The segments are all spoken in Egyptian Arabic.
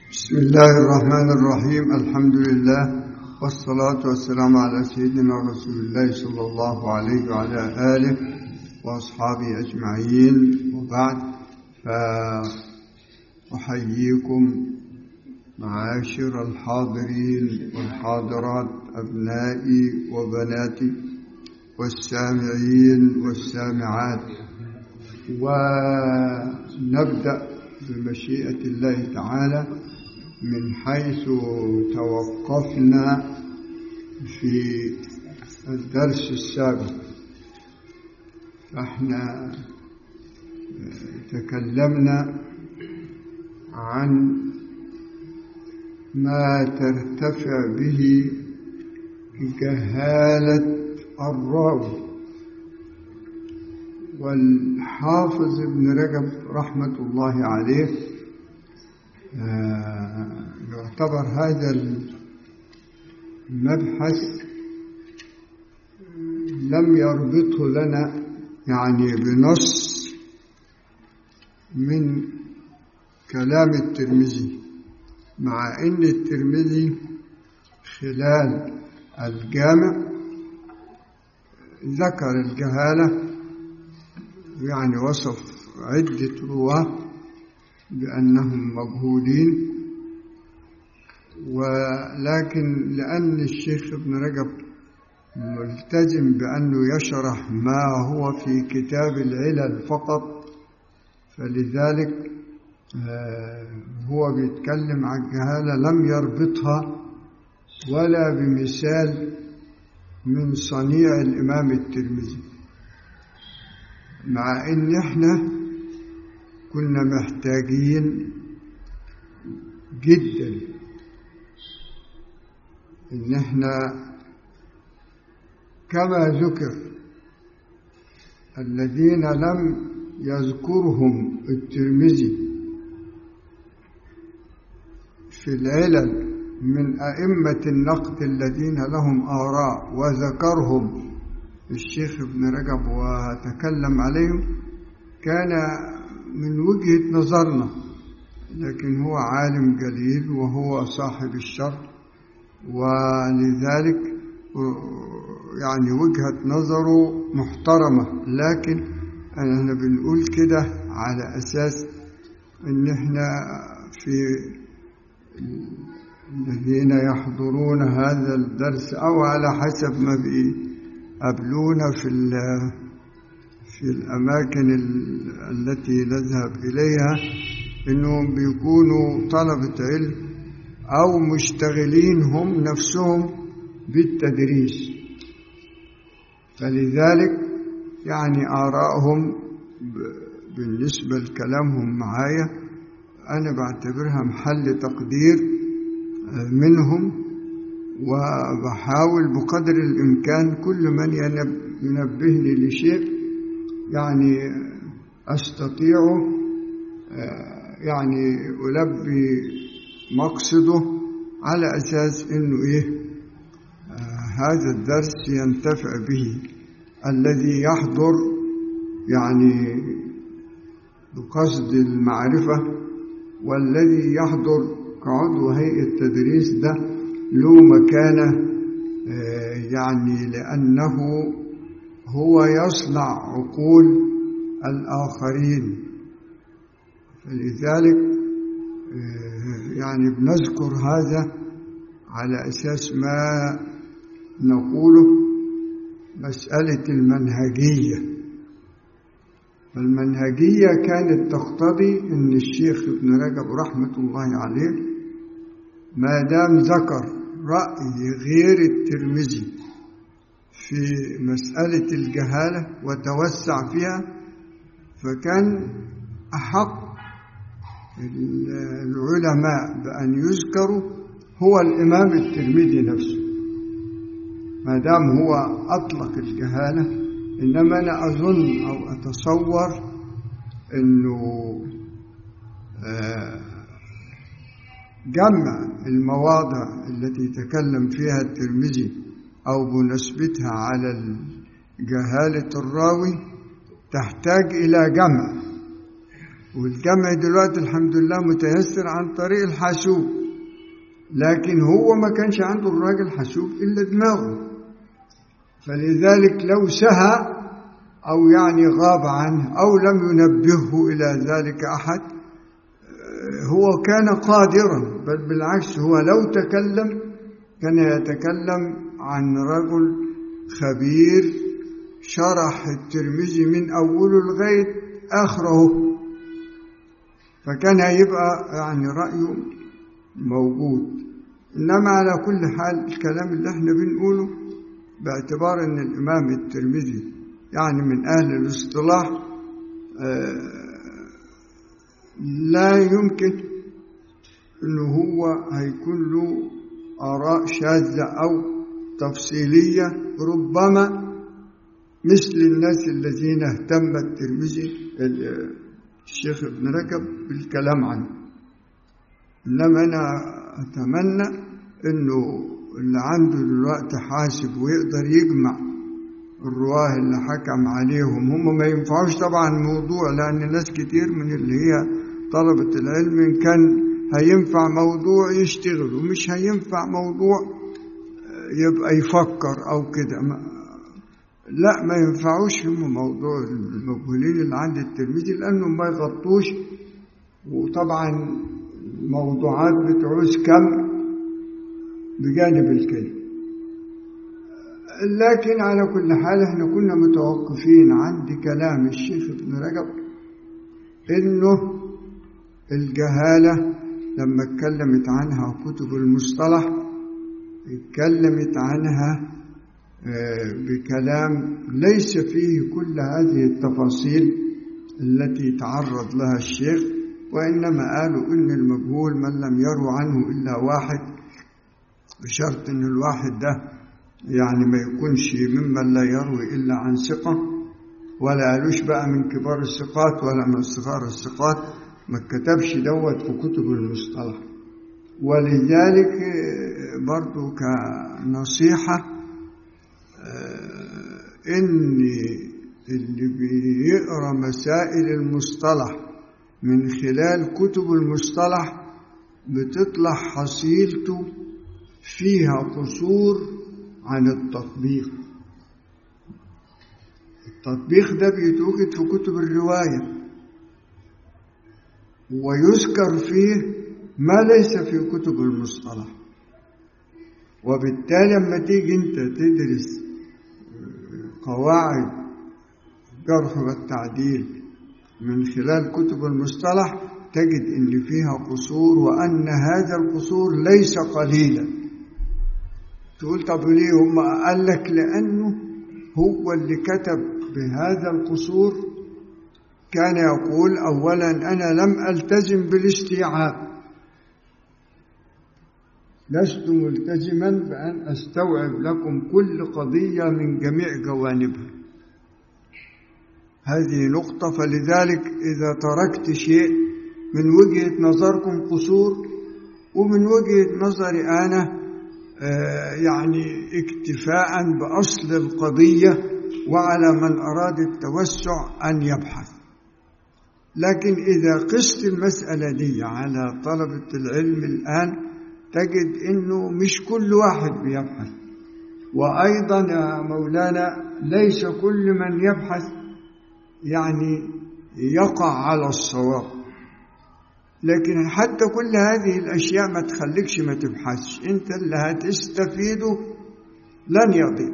بسم الله الرحمن الرحيم الحمد لله والصلاة والسلام على سيدنا رسول الله صلى الله عليه وعلى آله وأصحابه أجمعين وبعد فأحييكم معاشر الحاضرين والحاضرات أبنائي وبناتي والسامعين والسامعات ونبدأ بمشيئة الله تعالى من حيث توقفنا في الدرس السابق فاحنا تكلمنا عن ما ترتفع به جهالة الراوي والحافظ ابن رجب رحمة الله عليه يعتبر هذا المبحث لم يربطه لنا يعني بنص من كلام الترمذي مع ان الترمذي خلال الجامع ذكر الجهاله يعني وصف عدة رواة بأنهم مجهولين ولكن لأن الشيخ ابن رجب ملتزم بأنه يشرح ما هو في كتاب العلل فقط فلذلك هو بيتكلم عن الجهالة لم يربطها ولا بمثال من صنيع الإمام الترمذي مع ان احنا كنا محتاجين جدا ان احنا كما ذكر الذين لم يذكرهم الترمذي في العلل من أئمة النقد الذين لهم آراء وذكرهم الشيخ ابن رجب وتكلم عليهم كان من وجهة نظرنا لكن هو عالم جليل وهو صاحب الشر ولذلك يعني وجهة نظره محترمة لكن احنا بنقول كده على أساس إن احنا في الذين يحضرون هذا الدرس أو على حسب ما بي قابلونا في في الأماكن التي نذهب إليها إنهم بيكونوا طلبة علم أو مشتغلين هم نفسهم بالتدريس فلذلك يعني آرائهم بالنسبة لكلامهم معايا أنا بعتبرها محل تقدير منهم وبحاول بقدر الإمكان كل من ينبهني لشيء يعني أستطيع يعني ألبي مقصده على أساس إنه إيه هذا الدرس ينتفع به الذي يحضر يعني بقصد المعرفة والذي يحضر كعضو هيئة تدريس ده له مكانة يعني لأنه هو يصنع عقول الآخرين فلذلك يعني بنذكر هذا على أساس ما نقوله مسألة المنهجية فالمنهجية كانت تقتضي أن الشيخ ابن رجب رحمة الله عليه ما دام ذكر رأي غير الترمذي في مسألة الجهالة وتوسع فيها فكان أحق العلماء بأن يذكروا هو الإمام الترمذي نفسه ما دام هو أطلق الجهالة إنما أنا أظن أو أتصور أنه جمع المواضع التي تكلم فيها الترمذي أو بنسبتها على جهالة الراوي تحتاج إلى جمع والجمع دلوقتي الحمد لله متيسر عن طريق الحاسوب لكن هو ما كانش عنده الراجل حاسوب إلا دماغه فلذلك لو سهى أو يعني غاب عنه أو لم ينبهه إلى ذلك أحد هو كان قادرا بل بالعكس هو لو تكلم كان يتكلم عن رجل خبير شرح الترمذي من أوله لغاية آخره فكان هيبقى يعني رأيه موجود إنما على كل حال الكلام اللي احنا بنقوله باعتبار أن الإمام الترمذي يعني من أهل الاصطلاح لا يمكن أنه هو هيكون له آراء شاذة أو تفصيلية ربما مثل الناس الذين اهتم الترمذي الشيخ ابن رجب بالكلام عنه إنما أنا أتمنى أنه اللي عنده دلوقتي حاسب ويقدر يجمع الرواه اللي حكم عليهم هم ما ينفعوش طبعا موضوع لأن ناس كتير من اللي هي طلبة العلم إن كان هينفع موضوع يشتغل ومش هينفع موضوع يبقى يفكر أو كده لا ما ينفعوش هم موضوع المجهولين اللي عند الترمذي لأنهم ما يغطوش وطبعا موضوعات بتعوز كم بجانب الكلمة لكن على كل حال احنا كنا متوقفين عند كلام الشيخ ابن رجب انه الجهالة لما اتكلمت عنها كتب المصطلح اتكلمت عنها بكلام ليس فيه كل هذه التفاصيل التي تعرض لها الشيخ وإنما قالوا إن المجهول من لم يرو عنه إلا واحد بشرط إن الواحد ده يعني ما يكونش ممن لا يروي إلا عن ثقة ولا قالوش بقى من كبار الثقات ولا من صغار الثقات ما كتبش دوت في كتب المصطلح ولذلك برضو كنصيحة إن اللي بيقرأ مسائل المصطلح من خلال كتب المصطلح بتطلع حصيلته فيها قصور عن التطبيق التطبيق ده بيتوجد في كتب الرواية ويذكر فيه ما ليس في كتب المصطلح وبالتالي لما تيجي انت تدرس قواعد الجرح والتعديل من خلال كتب المصطلح تجد ان فيها قصور وان هذا القصور ليس قليلا تقول طب ليه هم قال لك لانه هو اللي كتب بهذا القصور كان يقول اولا انا لم التزم بالاستيعاب لست ملتزما بان استوعب لكم كل قضيه من جميع جوانبها هذه نقطه فلذلك اذا تركت شيء من وجهه نظركم قصور ومن وجهه نظري انا يعني اكتفاء باصل القضيه وعلى من اراد التوسع ان يبحث لكن اذا قست المساله دي على طلبه العلم الان تجد انه مش كل واحد بيبحث وايضا يا مولانا ليس كل من يبحث يعني يقع على الصواب لكن حتى كل هذه الاشياء ما تخليكش ما تبحثش انت اللي هتستفيده لن يضيع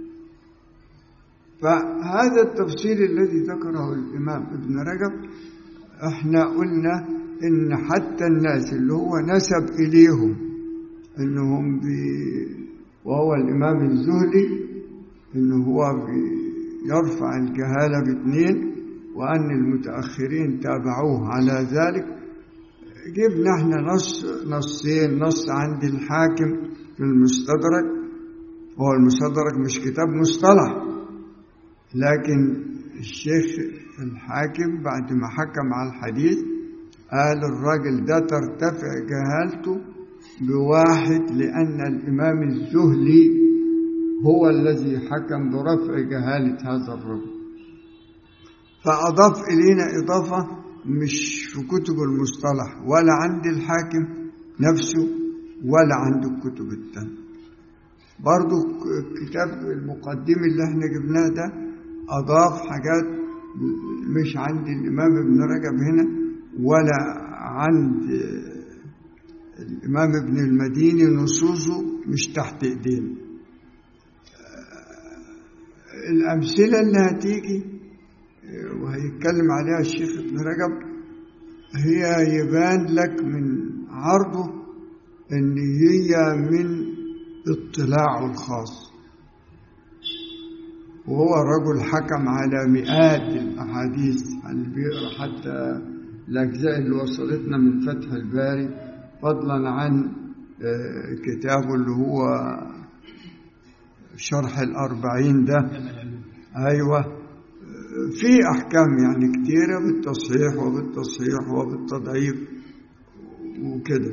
فهذا التفصيل الذي ذكره الامام ابن رجب احنا قلنا ان حتى الناس اللي هو نسب اليهم انهم بي وهو الامام الزهري انه هو يرفع الجهاله باثنين وان المتاخرين تابعوه على ذلك جبنا احنا نص نصين نص عند الحاكم في المستدرك هو المستدرك مش كتاب مصطلح لكن الشيخ الحاكم بعد ما حكم على الحديث قال الراجل ده ترتفع جهالته بواحد لأن الإمام الزهلي هو الذي حكم برفع جهالة هذا الرجل فأضاف إلينا إضافة مش في كتب المصطلح ولا عند الحاكم نفسه ولا عند الكتب التانية برضو كتاب المقدم اللي احنا جبناه ده أضاف حاجات مش عند الإمام ابن رجب هنا ولا عند الإمام ابن المديني نصوصه مش تحت إيدينا الأمثلة اللي هتيجي وهيتكلم عليها الشيخ ابن رجب هي يبان لك من عرضه إن هي من اطلاعه الخاص وهو رجل حكم على مئات الأحاديث اللي بيقرأ حتى الأجزاء اللي وصلتنا من فتح الباري فضلا عن كتابه اللي هو شرح الأربعين ده أيوة في أحكام يعني كتيرة بالتصحيح وبالتصحيح وبالتضعيف وكده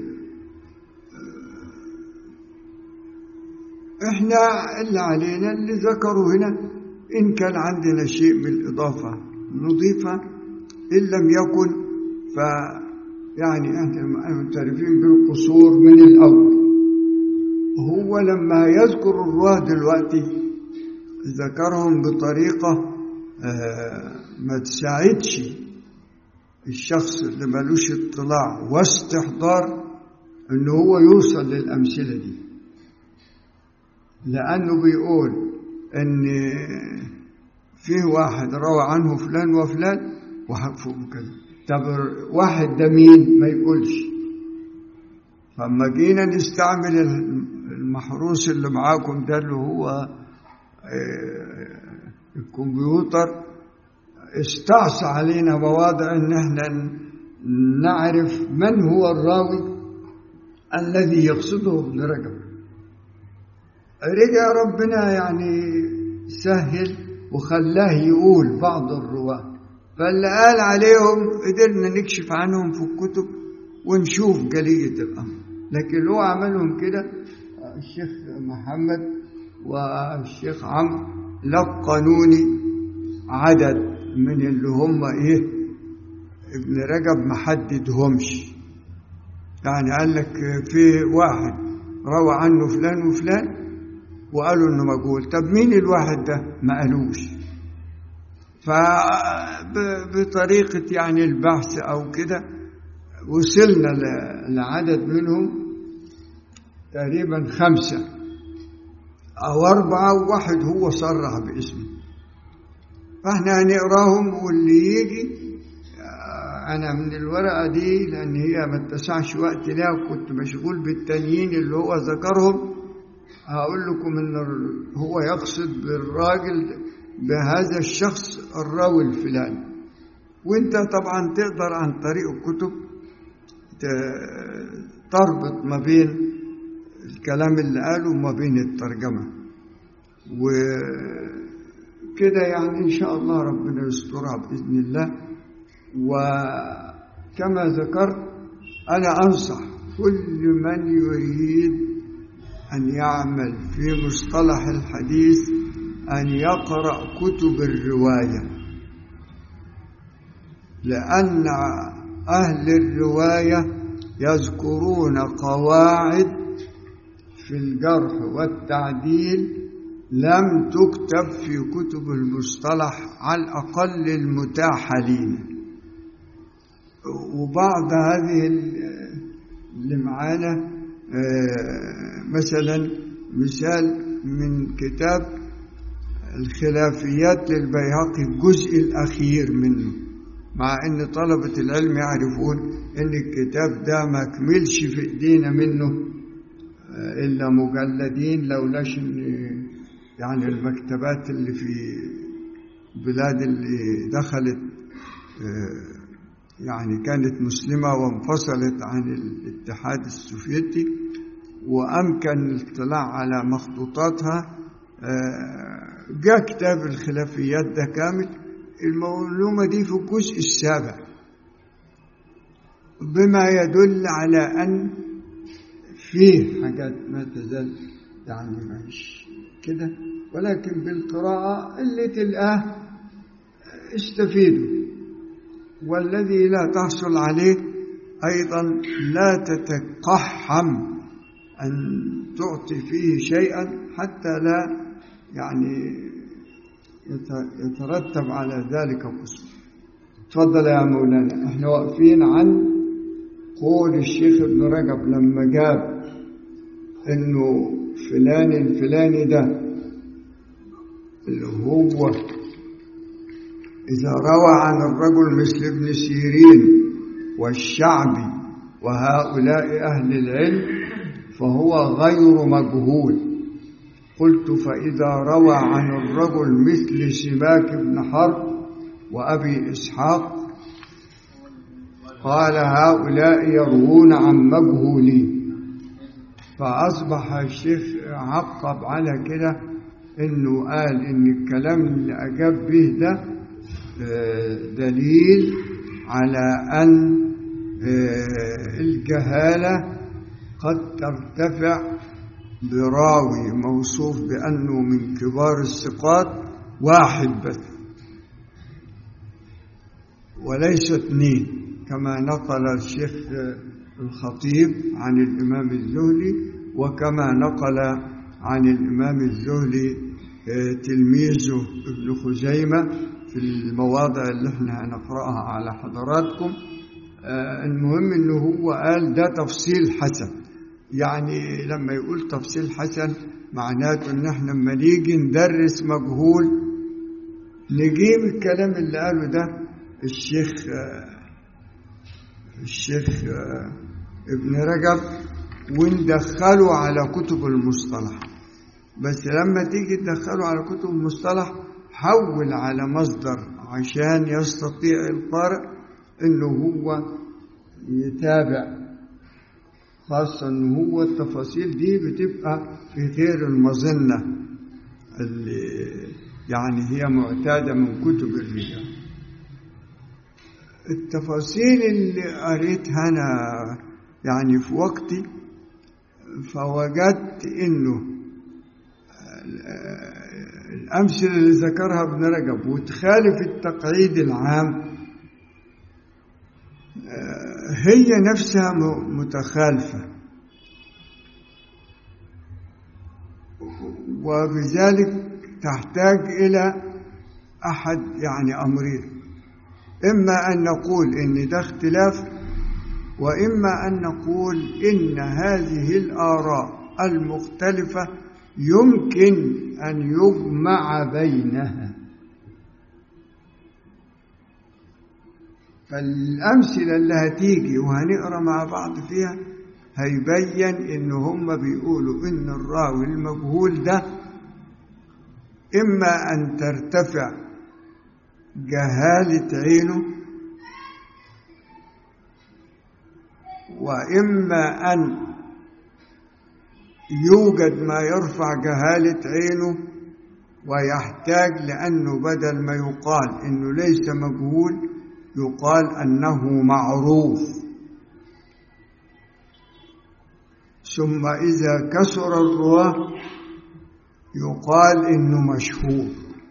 احنا اللي علينا اللي ذكروا هنا إن كان عندنا شيء بالإضافة نضيفه إن لم يكن ف يعني احنا معترفين بالقصور من الأول هو لما يذكر الرواه دلوقتي ذكرهم بطريقة ما تساعدش الشخص اللي ملوش اطلاع واستحضار انه هو يوصل للأمثلة دي لأنه بيقول ان فيه واحد روى عنه فلان وفلان وحفظه كده طب واحد ده مين ما يقولش فلما جينا نستعمل المحروس اللي معاكم ده اللي هو الكمبيوتر استعصى علينا مواضع ان احنا نعرف من هو الراوي الذي يقصده ابن رجب رجع ربنا يعني سهل وخلاه يقول بعض الرواه فاللي قال عليهم قدرنا نكشف عنهم في الكتب ونشوف جلية الأمر لكن هو عملهم كده الشيخ محمد والشيخ عمرو لقنوني عدد من اللي هم ايه ابن رجب محددهمش يعني قال لك في واحد روى عنه فلان وفلان وقالوا انه مجهول طب مين الواحد ده ما قالوش فبطريقة يعني البحث أو كده وصلنا لعدد منهم تقريبا خمسة أو أربعة وواحد هو صرح باسمه فاحنا هنقراهم واللي يجي أنا من الورقة دي لأن هي ما اتسعش وقت لها وكنت مشغول بالتانيين اللي هو ذكرهم هقول لكم إن هو يقصد بالراجل بهذا الشخص الراوي الفلاني وانت طبعا تقدر عن طريق الكتب تربط ما بين الكلام اللي قاله وما بين الترجمة وكده يعني إن شاء الله ربنا يسترها بإذن الله وكما ذكرت أنا أنصح كل من يريد أن يعمل في مصطلح الحديث أن يقرأ كتب الرواية لأن أهل الرواية يذكرون قواعد في الجرح والتعديل لم تكتب في كتب المصطلح على الأقل المتاحة لنا وبعض هذه اللي معانا مثلا مثال من كتاب الخلافيات للبيهقي الجزء الأخير منه مع أن طلبة العلم يعرفون أن الكتاب ده ما كملش في إيدينا منه إلا مجلدين لولاش أن يعني المكتبات اللي في البلاد اللي دخلت يعني كانت مسلمة وانفصلت عن الاتحاد السوفيتي وأمكن الاطلاع على مخطوطاتها جاء كتاب الخلافيات ده كامل المعلومة دي في الجزء السابع بما يدل على أن فيه حاجات ما تزال يعني مش كده ولكن بالقراءة اللي تلقاه استفيدوا والذي لا تحصل عليه أيضا لا تتقحم أن تعطي فيه شيئا حتى لا يعني يترتب على ذلك قصور تفضل يا مولانا احنا واقفين عن قول الشيخ ابن رجب لما جاب انه فلان الفلاني ده اللي هو إذا روى عن الرجل مثل ابن سيرين والشعبي وهؤلاء أهل العلم فهو غير مجهول قلت فإذا روى عن الرجل مثل سماك بن حرب وأبي إسحاق قال هؤلاء يروون عن مجهولين فأصبح الشيخ عقب على كده إنه قال إن الكلام اللي أجاب به ده دليل على أن الجهالة قد ترتفع براوي موصوف بأنه من كبار الثقات واحد بس وليس اثنين كما نقل الشيخ الخطيب عن الإمام الزهري وكما نقل عن الإمام الزهري تلميذه ابن خزيمة في المواضع اللي احنا هنقرأها على حضراتكم المهم انه هو قال ده تفصيل حسن يعني لما يقول تفصيل حسن معناته ان احنا لما نيجي ندرس مجهول نجيب الكلام اللي قاله ده الشيخ الشيخ ابن رجب وندخله على كتب المصطلح بس لما تيجي تدخله على كتب المصطلح حول على مصدر عشان يستطيع القارئ انه هو يتابع خاصة ان هو التفاصيل دي بتبقى في غير المظنة اللي يعني هي معتادة من كتب الرجال التفاصيل اللي قريتها أنا يعني في وقتي فوجدت إنه الأمثلة اللي ذكرها ابن رجب وتخالف التقعيد العام هي نفسها متخالفة وبذلك تحتاج إلى أحد يعني أمرين إما أن نقول إن ده اختلاف وإما أن نقول إن هذه الآراء المختلفة يمكن أن يجمع بينها فالأمثلة اللي هتيجي وهنقرا مع بعض فيها هيبين إن هم بيقولوا إن الراوي المجهول ده إما أن ترتفع جهالة عينه وإما أن يوجد ما يرفع جهالة عينه ويحتاج لأنه بدل ما يقال إنه ليس مجهول يقال أنه معروف ثم إذا كسر الرواه يقال إنه مشهور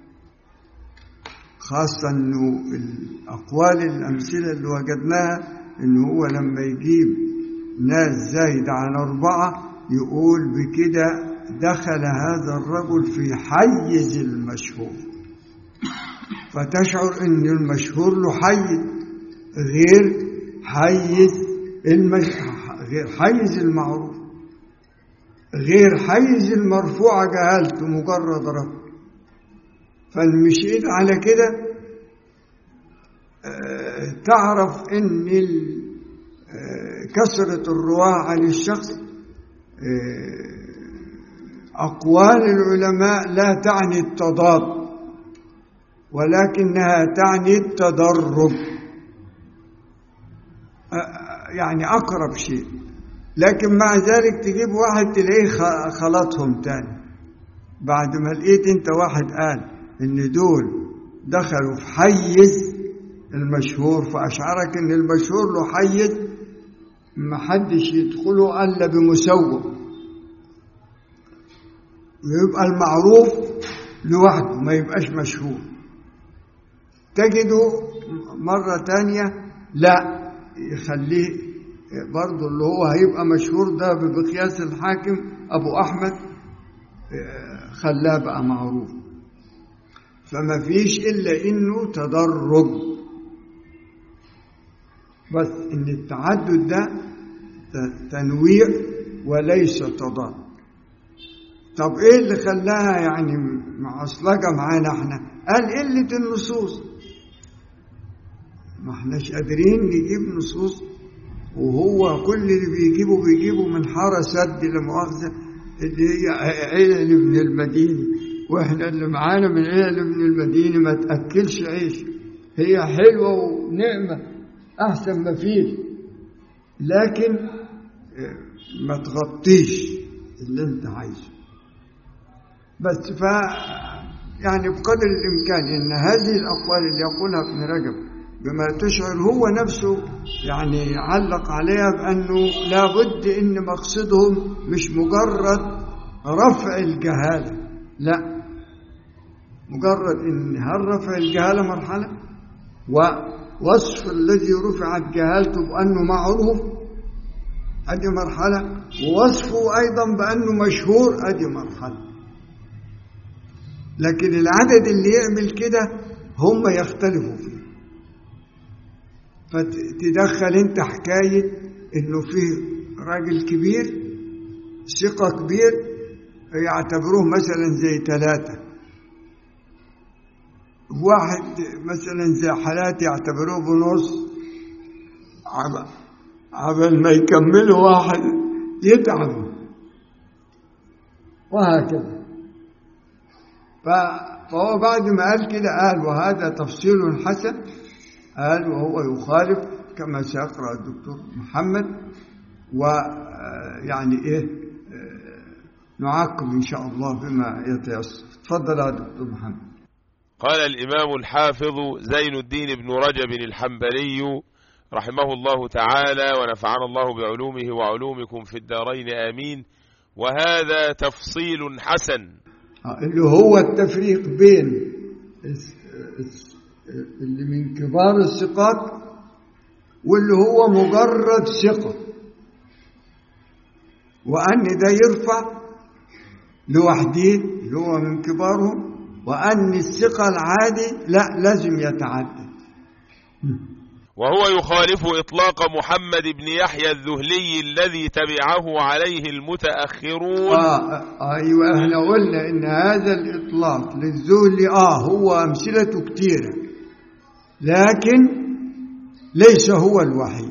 خاصة أنه الأقوال الأمثلة اللي وجدناها أنه هو لما يجيب ناس زايد عن أربعة يقول بكده دخل هذا الرجل في حيز المشهور فتشعر أن المشهور له حيز غير حيز المش... غير حيز المعروف غير حيز المرفوع جهالته مجرد رفع فالمشيت على كده تعرف ان كثرة الرواة عن الشخص أقوال العلماء لا تعني التضاد ولكنها تعني التدرج يعني أقرب شيء لكن مع ذلك تجيب واحد تلاقيه خلطهم تاني بعد ما لقيت انت واحد قال ان دول دخلوا في حيز المشهور فأشعرك ان المشهور له حيز ما حدش يدخله الا بمسوغ ويبقى المعروف لوحده ما يبقاش مشهور تجده مرة تانية لا يخليه برضه اللي هو هيبقى مشهور ده بقياس الحاكم أبو أحمد خلاه بقى معروف فما فيش إلا إنه تدرج بس إن التعدد ده تنويع وليس تضاد طب إيه اللي خلاها يعني معصلجة معانا إحنا قال قلة النصوص ما احناش قادرين نجيب نصوص وهو كل اللي بيجيبه بيجيبه من حارة سد لمؤاخذة اللي هي علل ابن المدينة واحنا اللي معانا من علل ابن المدينة ما تأكلش عيش هي حلوة ونعمة أحسن ما فيه لكن ما تغطيش اللي انت عايزه بس ف يعني بقدر الإمكان إن هذه الأقوال اللي يقولها ابن رجب بما تشعر هو نفسه يعني علق عليها بأنه لابد إن مقصدهم مش مجرد رفع الجهالة لا مجرد إن هل رفع الجهالة مرحلة ووصف الذي رفعت جهالته بأنه معروف أدي مرحلة ووصفه أيضا بأنه مشهور أدي مرحلة لكن العدد اللي يعمل كده هم يختلفوا فيه فتدخل انت حكاية انه في راجل كبير ثقة كبير يعتبروه مثلا زي ثلاثة واحد مثلا زي حالاتي يعتبروه بنص عبل ما يكملوا واحد يتعبوا وهكذا فهو بعد ما قال كده قال وهذا تفصيل حسن قال وهو يخالف كما سيقرأ الدكتور محمد ويعني إيه نعاقب إن شاء الله بما يتيسر تفضل يا دكتور محمد قال الإمام الحافظ زين الدين بن رجب الحنبلي رحمه الله تعالى ونفعنا الله بعلومه وعلومكم في الدارين آمين وهذا تفصيل حسن اللي هو التفريق بين اللي من كبار الثقات واللي هو مجرد ثقة وأن ده يرفع لوحده اللي هو من كبارهم وأن الثقة العادي لا لازم يتعدد وهو يخالف إطلاق محمد بن يحيى الذهلي الذي تبعه عليه المتأخرون آه أيوة احنا قلنا إن هذا الإطلاق للذهلي آه هو أمثلته كتيرة لكن ليس هو الوحيد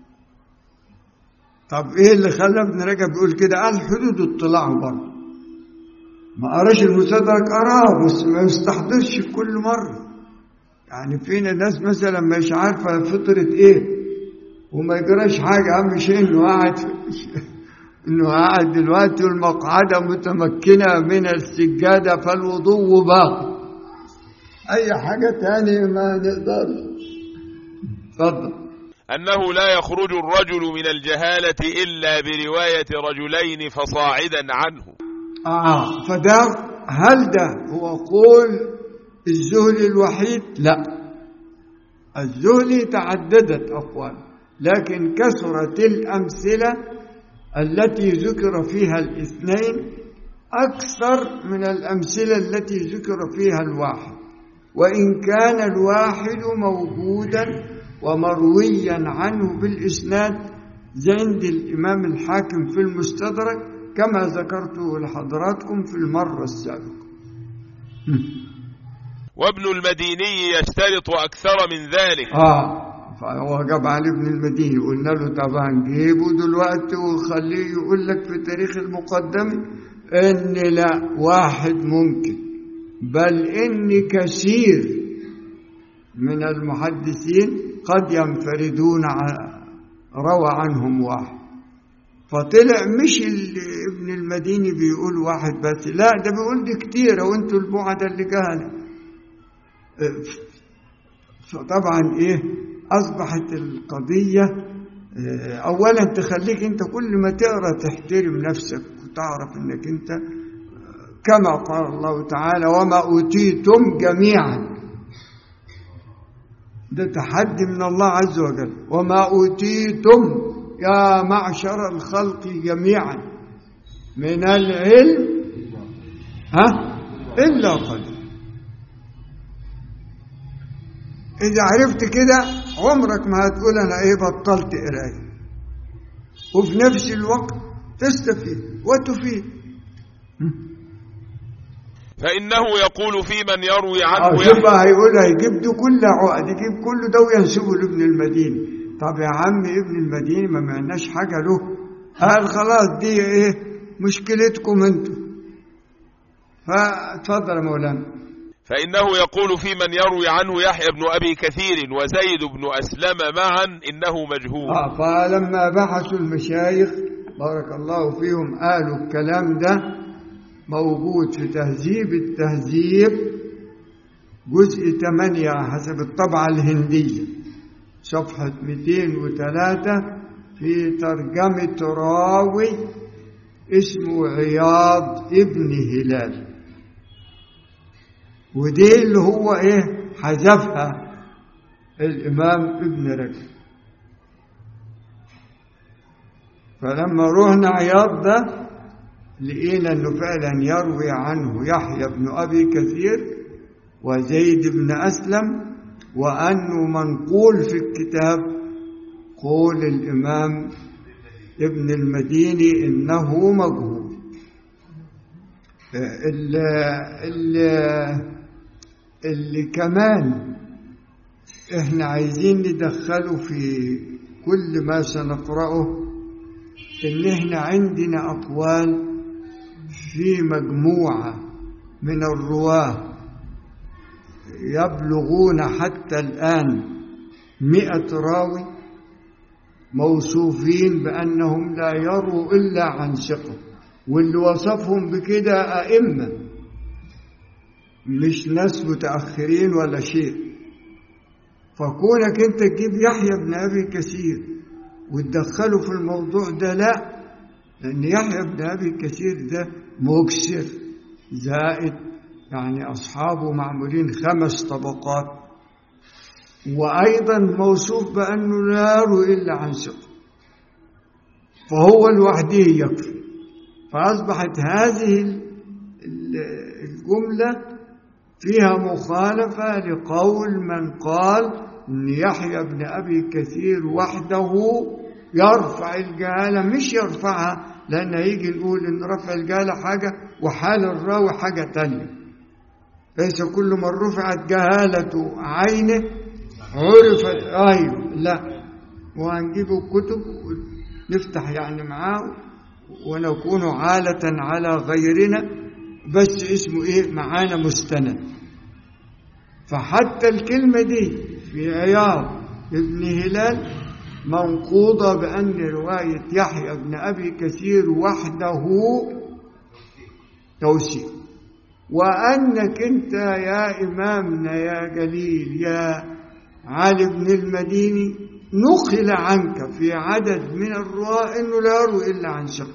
طب ايه اللي خلى ابن رجب يقول كده قال حدود اطلاعه برضه ما قراش المستدرك قراه بس ما يستحضرش كل مره يعني فينا ناس مثلا مش عارفه فطره ايه وما يجراش حاجه اهم شيء انه قاعد انه قاعد دلوقتي والمقعده متمكنه من السجاده فالوضوء باقي اي حاجه تانية ما نقدر اتفضل أنه لا يخرج الرجل من الجهالة إلا برواية رجلين فصاعدا عنه آه فده هل ده هو قول الزهلي الوحيد لا الزهلي تعددت أقوال لكن كثرت الأمثلة التي ذكر فيها الاثنين أكثر من الأمثلة التي ذكر فيها الواحد وإن كان الواحد موجودا ومرويا عنه بالإسناد عند الإمام الحاكم في المستدرك كما ذكرته لحضراتكم في المرة السابقة وابن المديني يشترط أكثر من ذلك آه فهو جاب علي ابن المديني قلنا له طبعا جيبه دلوقتي وخليه يقول لك في تاريخ المقدمة إن لا واحد ممكن بل إن كثير من المحدثين قد ينفردون روى عنهم واحد فطلع مش ابن المديني بيقول واحد بس لا ده بيقول دي كتيرة وانتوا البعدة اللي جهلة فطبعا ايه اصبحت القضية اولا تخليك انت كل ما تقرا تحترم نفسك وتعرف انك انت كما قال الله تعالى وما اوتيتم جميعا ده تحدي من الله عز وجل وما أوتيتم يا معشر الخلق جميعا من العلم ها إلا قليل إذا عرفت كده عمرك ما هتقول أنا إيه بطلت قراية وفي نفس الوقت تستفيد وتفيد فإنه يقول في من يروي اه عنه شوف بقى هيقول هيجيب ده كله عقد يجيب كله ده وينسبه لابن المديني طب يا عم ابن المديني ما معناش حاجة له قال خلاص دي ايه مشكلتكم انتوا فاتفضل يا مولانا فإنه يقول في من يروي عنه يحيى بن أبي كثير وزيد بن أسلم معا إنه مجهول اه فلما بحثوا المشايخ بارك الله فيهم قالوا الكلام ده موجود في تهذيب التهذيب جزء 8 حسب الطبعة الهندية صفحة 203 في ترجمة راوي اسمه عياض ابن هلال ودي اللي هو ايه حذفها الامام ابن رجب فلما روحنا عياض ده لقينا انه فعلا يروي عنه يحيى بن ابي كثير وزيد بن اسلم وانه منقول في الكتاب قول الامام ابن المديني انه مجهول اللي, اللي, اللي كمان احنا عايزين ندخله في كل ما سنقرأه ان احنا عندنا اقوال في مجموعة من الرواة يبلغون حتى الآن مئة راوي موصوفين بأنهم لا يروا إلا عن ثقة واللي وصفهم بكده أئمة مش ناس متأخرين ولا شيء فكونك انت تجيب يحيى بن أبي كثير وتدخله في الموضوع ده لا لأن يحيى بن أبي كثير ده مكسر زائد يعني أصحابه معمولين خمس طبقات وأيضا موصوف بأنه لا يروي إلا عن ثقة فهو لوحده يكفي فأصبحت هذه الجملة فيها مخالفة لقول من قال إن يحيى بن أبي كثير وحده يرفع الجهالة مش يرفعها لأن هيجي نقول إن رفع الجهالة حاجة وحال الراوي حاجة تانية ليس كل من رفعت جهالة عينه عرفت أيوه لا وهنجيب الكتب ونفتح يعني معاه ونكون عالة على غيرنا بس اسمه إيه معانا مستند فحتى الكلمة دي في عياض ابن هلال منقوضة بأن رواية يحيى بن أبي كثير وحده توسيع وأنك أنت يا إمامنا يا جليل يا علي بن المديني نقل عنك في عدد من الرواة أنه لا يروي إلا عن شق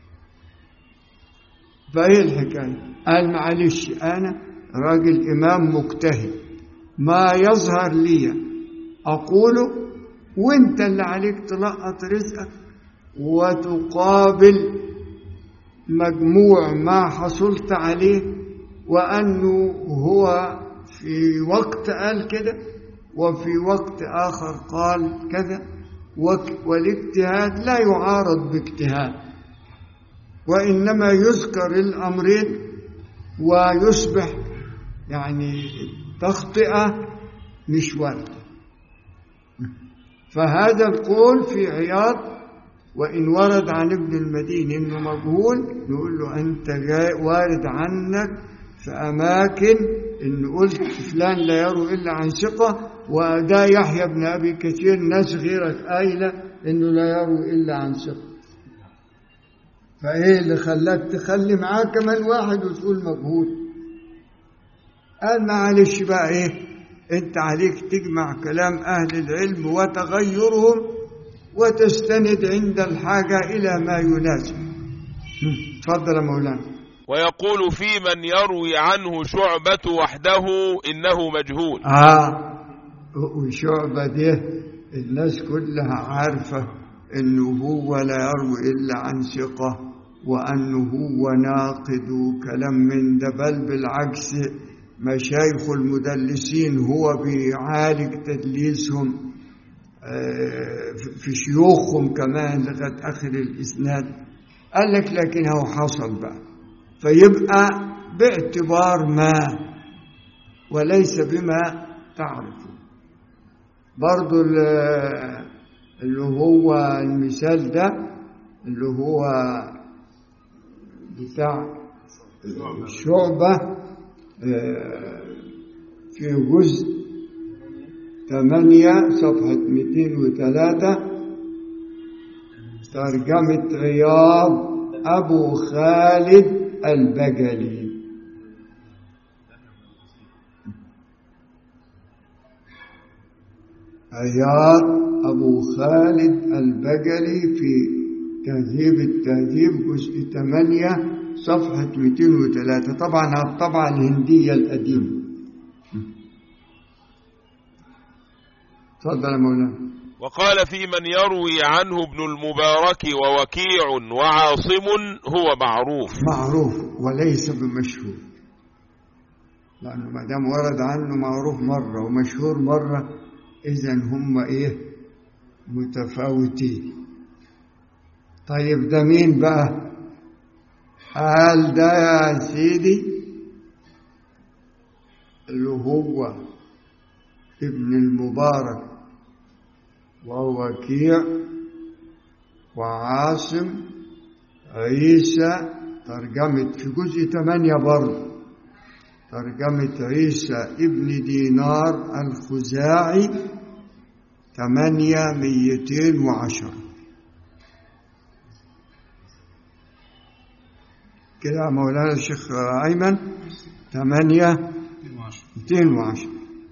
فهي الحكاية قال معلش أنا راجل إمام مجتهد ما يظهر لي أقوله وانت اللي عليك تلقط رزقك وتقابل مجموع ما حصلت عليه وأنه هو في وقت قال كده وفي وقت آخر قال كذا والاجتهاد لا يعارض باجتهاد وإنما يذكر الأمرين ويصبح يعني تخطئة مش واردة فهذا القول في عياض وإن ورد عن ابن المديني إنه مجهول نقول له أنت جاي وارد عنك في أماكن إن قلت فلان لا يروي إلا عن ثقة وده يحيى بن أبي كثير ناس غيرك قايلة إنه لا يروي إلا عن ثقة فإيه اللي خلاك تخلي معاه كمان واحد وتقول مجهول قال معلش بقى إيه أنت عليك تجمع كلام أهل العلم وتغيرهم وتستند عند الحاجة إلى ما يناسب تفضل يا مولانا ويقول في من يروي عنه شعبة وحده إنه مجهول آه وشعبة ده الناس كلها عارفة انه هو لا يروي الا عن ثقة وانه هو ناقد وكلام من ده بل بالعكس مشايخ المدلسين هو بيعالج تدليسهم آه، في شيوخهم كمان لغايه اخر الاسناد قال لك لكنه حصل بقى فيبقى باعتبار ما وليس بما تعرف برضو ال- اللي هو المثال ده اللي هو بتاع شعبة آه، في جزء ثمانية صفحة 203 ترجمة عياض أبو خالد البجلي عياض أبو خالد البجلي في تهذيب التهذيب جزء 8 صفحة 203 طبعا على الطبعة الهندية القديمة تفضل يا مولانا وقال في من يروي عنه ابن المبارك ووكيع وعاصم هو معروف معروف وليس بمشهور لأنه ما دام ورد عنه معروف مرة ومشهور مرة إذا هم إيه متفاوتين طيب ده مين بقى هل ده يا سيدي اللي هو ابن المبارك ووكيع وعاصم عيسى ترجمة في جزء ثمانية برضه ترجمة عيسى ابن دينار الخزاعي ثمانية ميتين وعشرة كده يا مولانا الشيخ أيمن ثمانية ميتين وعشرة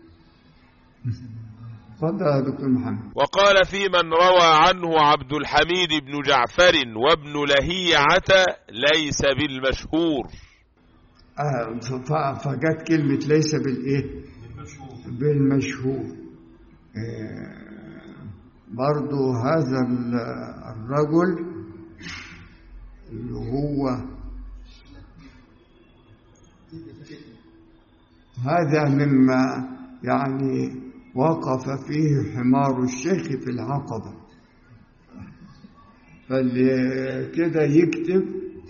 تفضل يا دكتور محمد وقال في من روى عنه عبد الحميد بن جعفر وابن لهيعة ليس بالمشهور آه، ف- ف- فجت كلمة ليس بالإيه؟ بالمشهور آه، برضو هذا ال- الرجل اللي هو هذا مما يعني وقف فيه حمار الشيخ في العقبة فاللي كده يكتب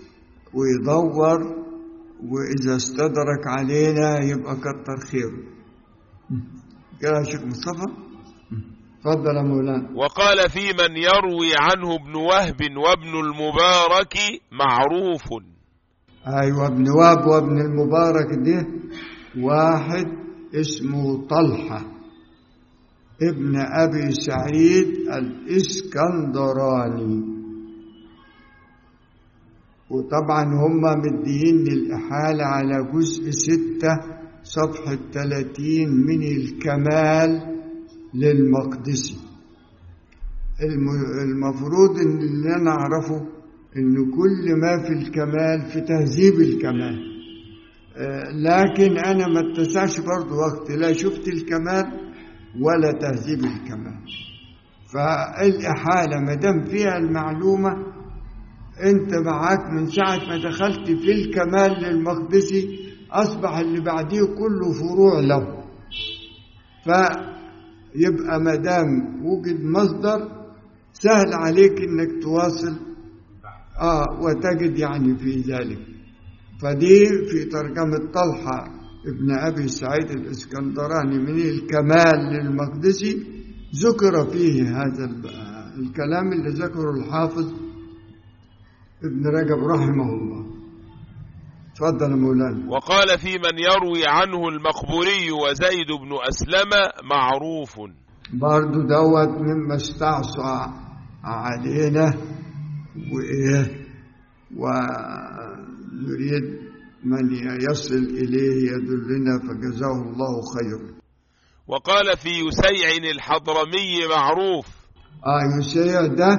ويدور وإذا استدرك علينا يبقى كتر خيره كده يا شيخ مصطفى تفضل يا مولانا وقال في من يروي عنه ابن وهب وابن المبارك معروف ايوه ابن واب وابن المبارك ده واحد اسمه طلحه ابن ابي سعيد الاسكندراني وطبعا هم مدين الإحالة على جزء ستة صفحة 30 من الكمال للمقدسي الم- المفروض ان اللي انا اعرفه ان كل ما في الكمال في تهذيب الكمال آه، لكن انا ما اتسعش برضو وقت لا شفت الكمال ولا تهذيب الكمال فالاحاله ما دام فيها المعلومه انت معاك من ساعه ما دخلت في الكمال للمقدسي اصبح اللي بعديه كله فروع له فيبقى ما دام وجد مصدر سهل عليك انك تواصل اه وتجد يعني في ذلك فدي في ترجمة طلحة ابن أبي سعيد الإسكندراني من الكمال للمقدسي ذكر فيه هذا ال- الكلام اللي ذكره الحافظ ابن رجب رحمه الله تفضل يا مولانا وقال في من يروي عنه المقبوري وزيد بن أسلم معروف برضو دوت مما استعصى علينا وإيه ونريد من يصل إليه يدلنا فجزاه الله خيرا وقال في يسيع الحضرمي معروف آه يسيع ده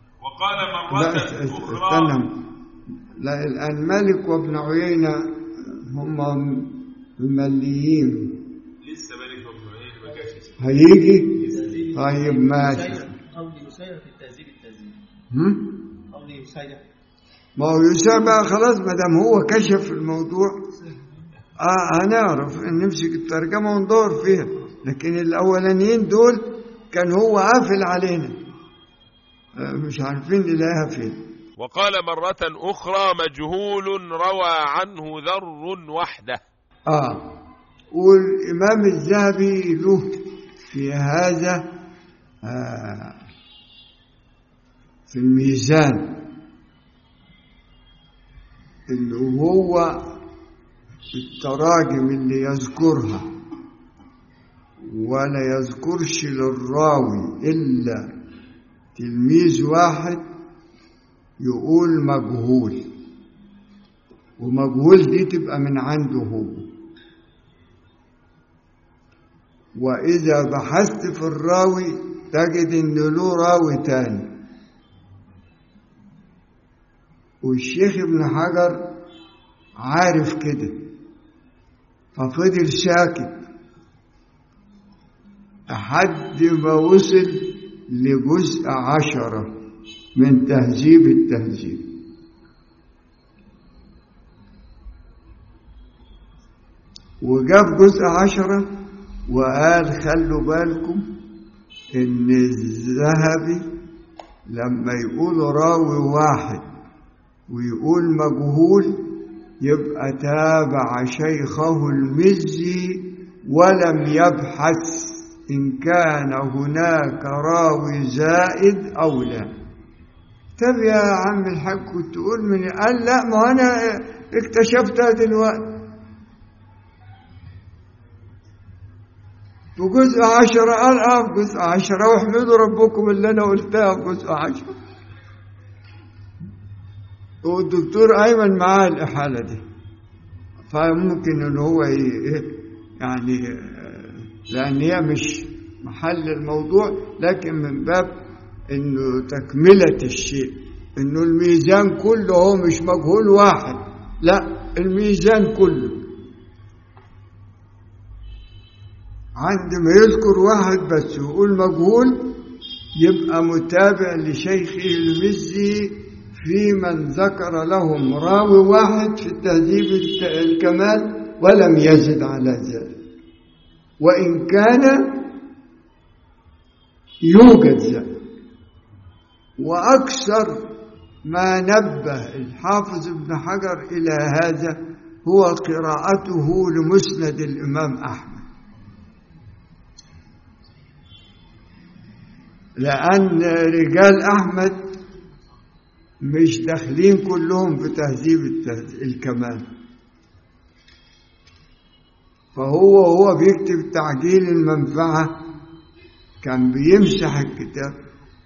وقال لا است- استنى لا الآن مالك وابن عيينة هم ممليين لسه مالك مطمئن ما جاش هيجي طيب ماشي قول يسير في التهذيب التهذيب هم؟ قول يسير ما هو يوسف بقى خلاص ما دام هو كشف الموضوع اه هنعرف نمسك الترجمه وندور فيها لكن الاولانيين دول كان هو قافل علينا آه مش عارفين نلاقيها فين وقال مرة أخرى مجهول روى عنه ذر وحده اه والامام الذهبي له في هذا آه في الميزان اللي هو التراجم اللي يذكرها ولا يذكرش للراوي إلا تلميذ واحد يقول مجهول ومجهول دي تبقى من عنده هو وإذا بحثت في الراوي تجد إن له راوي تاني والشيخ ابن حجر عارف كده ففضل ساكت لحد ما وصل لجزء عشرة من تهذيب التهذيب وجاب جزء عشرة وقال خلوا بالكم إن الذهبي لما يقول راوي واحد ويقول مجهول يبقى تابع شيخه المزي ولم يبحث إن كان هناك راوي زائد أو لا طب يا عم الحاج كنت تقول من قال لا ما أنا اكتشفتها دلوقتي في جزء عشرة قال اه في جزء عشرة واحمدوا ربكم اللي أنا قلتها في جزء عشرة والدكتور أيمن معاه الإحالة دي فممكن إن هو يعني لأن هي مش محل الموضوع لكن من باب إنه تكملة الشيء إنه الميزان كله هو مش مجهول واحد لا الميزان كله عندما يذكر واحد بس ويقول مجهول يبقى متابع لشيخه المزي في من ذكر لهم راوي واحد في التهذيب الكمال ولم يزد على ذلك وإن كان يوجد ذلك وأكثر ما نبه الحافظ ابن حجر إلى هذا هو قراءته لمسند الإمام أحمد لأن رجال أحمد مش داخلين كلهم في تهذيب الكمال فهو هو بيكتب تعجيل المنفعة كان بيمسح الكتاب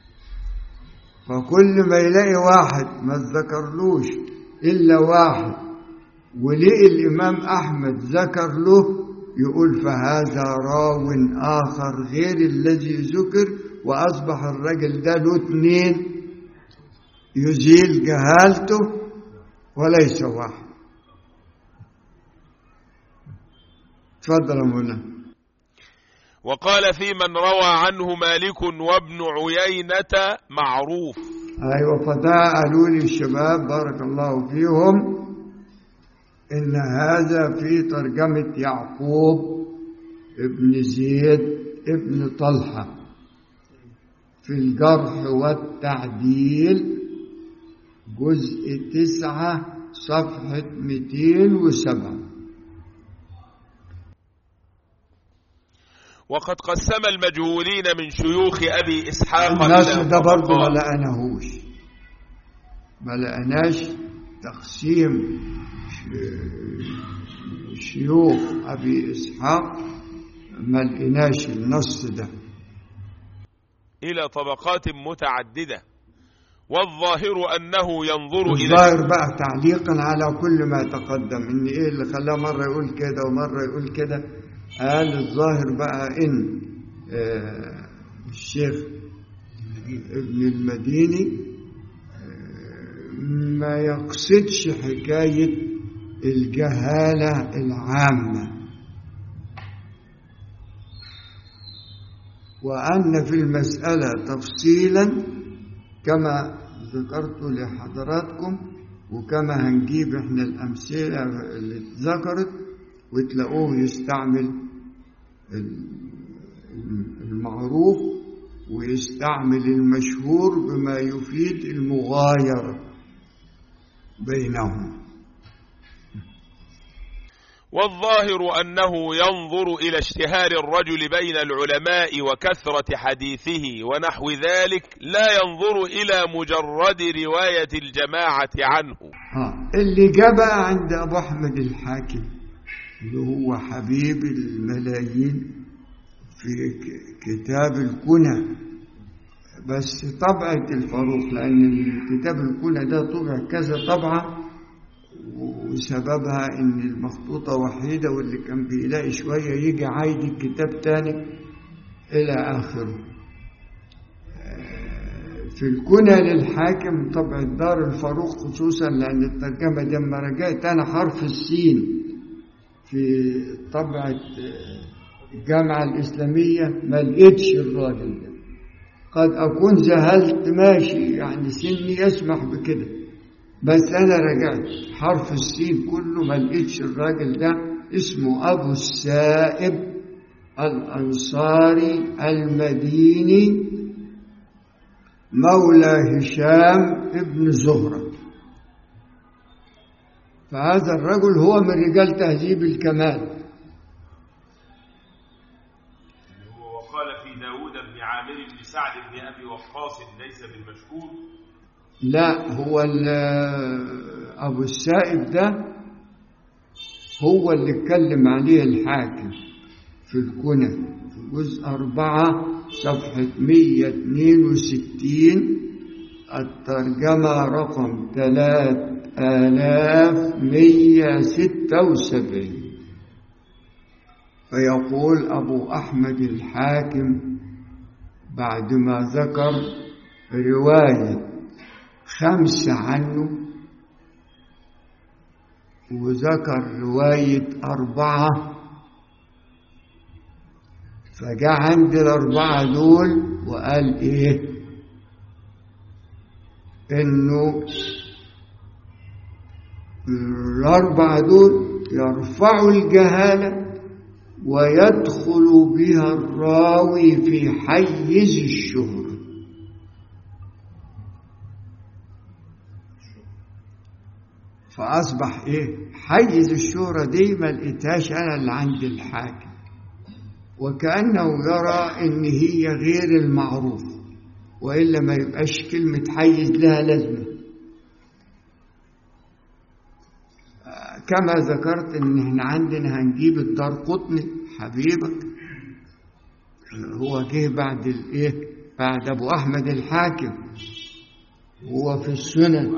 فكل ما يلاقي واحد ما ذكرلوش إلا واحد ولقي الإمام أحمد ذكر له يقول فهذا راو آخر غير الذي ذكر وأصبح الرجل ده له اتنين يزيل جهالته وليس واحد تفضل يا مولانا وقال في من روى عنه مالك وابن عيينة معروف أيوة فده قالوا لي الشباب بارك الله فيهم إن هذا في ترجمة يعقوب ابن زيد ابن طلحة في الجرح والتعديل جزء تسعة صفحة 207 وقد قسم المجهولين من شيوخ أبي إسحاق الناس إلى ده برضه ما طبقات. لقناهوش ما لقناش تقسيم ش- شيوخ أبي إسحاق ما لقيناش النص ده إلى طبقات متعددة والظاهر أنه ينظر إلى الظاهر بقى تعليقا على كل ما تقدم ان ايه اللي خلاه مره يقول كده ومره يقول كده قال الظاهر بقى ان آه الشيخ ابن المديني آه ما يقصدش حكايه الجهالة العامة وأن في المسألة تفصيلا كما ذكرت لحضراتكم وكما هنجيب احنا الأمثلة اللي اتذكرت وتلاقوه يستعمل المعروف ويستعمل المشهور بما يفيد المغايرة بينهم والظاهر أنه ينظر إلى اشتهار الرجل بين العلماء وكثرة حديثه ونحو ذلك لا ينظر إلى مجرد رواية الجماعة عنه آه. اللي جاب عند أبو أحمد الحاكم اللي هو حبيب الملايين في كتاب الكنى بس طبعة الفاروق لأن كتاب الكنى ده طبع كذا طبعة وسببها ان المخطوطة وحيدة واللي كان بيلاقي شوية يجي عايد الكتاب تاني الى اخره في الكنى للحاكم طبع الدار الفاروق خصوصا لان الترجمة دي لما رجعت انا حرف السين في طبعة الجامعة الإسلامية ما لقيتش الراجل ده قد أكون جهلت ماشي يعني سني يسمح بكده بس انا رجعت حرف السين كله ما لقيتش الراجل ده اسمه ابو السائب الانصاري المديني مولى هشام ابن زهرة فهذا الرجل هو من رجال تهذيب الكمال وقال في داود بن عامر بن سعد بن أبي وقاص ليس بالمشهور لا هو أبو السائب ده هو اللي اتكلم عليه الحاكم في الكنى في جزء أربعة صفحة 162 الترجمة رقم 3176 فيقول أبو أحمد الحاكم بعدما ذكر رواية خمسة عنه وذكر رواية أربعة فجاء عند الأربعة دول وقال إيه إنه الأربعة دول يرفعوا الجهالة ويدخل بها الراوي في حيز الشهرة فأصبح إيه حيز الشهرة دي ما لقيتهاش أنا اللي عند الحاكم وكأنه يرى إن هي غير المعروف وإلا ما يبقاش كلمة حيز لها لازمة كما ذكرت إن إحنا عندنا هنجيب الدار قطني حبيبك هو جه بعد الإيه بعد أبو أحمد الحاكم هو في السنن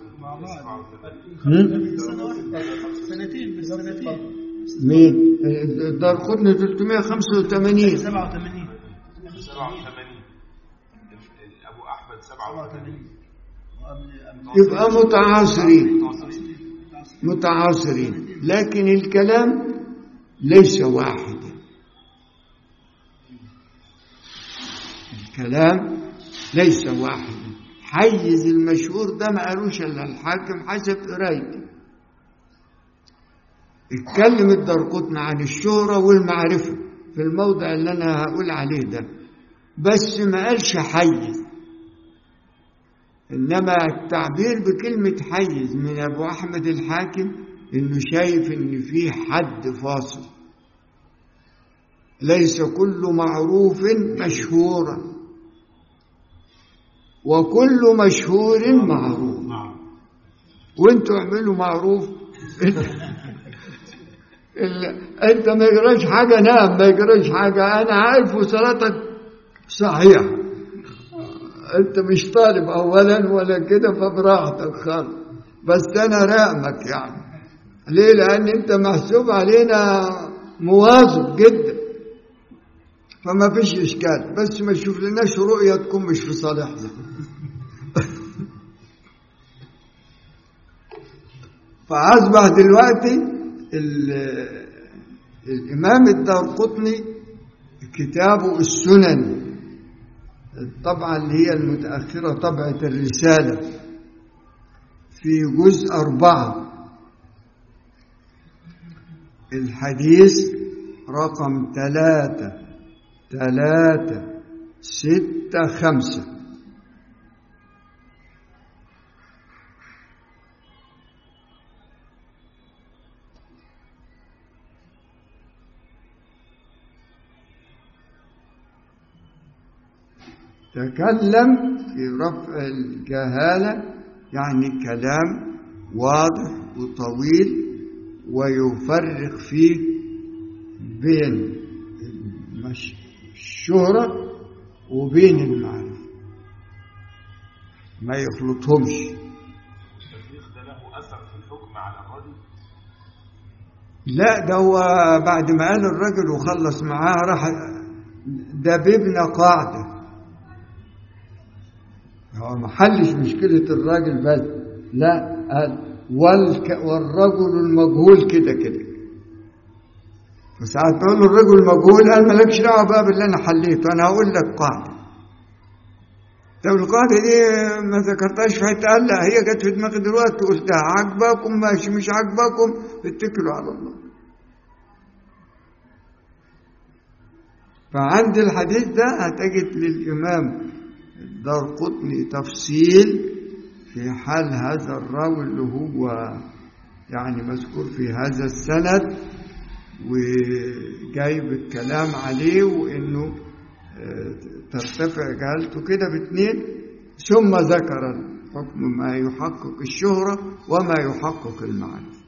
سنتين بس سنتين مين الدار قطني 385 87 87 أبو أحمد 87 يبقى متعاصرين متعاصرين لكن الكلام ليس واحدا الكلام ليس واحدا حيز المشهور ده ما قالوش الا الحاكم حسب قرايته اتكلم الدرقطن عن الشهرة والمعرفة في الموضع اللي انا هقول عليه ده بس ما قالش حيز انما التعبير بكلمة حيز من ابو احمد الحاكم انه شايف ان في حد فاصل ليس كل معروف مشهورا وكل مشهور معروف وانتوا اعملوا معروف انت ما يجراش حاجة نام ما يجراش حاجة انا عارف وصلاتك صحيح انت مش طالب اولا ولا كده فبراحتك خالص بس انا رقمك يعني ليه لان انت محسوب علينا مواظب جدا فما فيش اشكال بس ما تشوف لناش رؤية تكون مش في صالحنا فأصبح دلوقتي ال- الإمام الدارقطني كتابه السنن الطبعة اللي هي المتأخرة طبعة الرسالة في جزء أربعة الحديث رقم ثلاثة ثلاثة ستة خمسة تكلم في رفع الجهالة يعني كلام واضح وطويل ويفرق فيه بين المش- الشهرة وبين المعرفة ما يخلطهمش التفريق ده له أثر في الحكم على الرجل لا ده هو بعد ما قال الرجل وخلص معاه راح ده بيبنى قاعدة هو ما حلش مشكلة الراجل بس لا قال والك والرجل المجهول كده كده فساعات تقول له الرجل مجهول قال مالكش دعوة بقى باللي أنا حليته أنا هقول لك قاعدة طب القاعدة دي ما ذكرتهاش في حتة قال لا هي جت في دماغي دلوقتي قلتها عاجباكم ماشي مش عاجباكم اتكلوا على الله فعند الحديث ده هتجد للإمام دار قطني تفصيل في حال هذا الراوي اللي هو يعني مذكور في هذا السند وجايب الكلام عليه وإنه آه، ترتفع جهالته كده باثنين ثم ذكر الحكم ما يحقق الشهرة وما يحقق المعرفة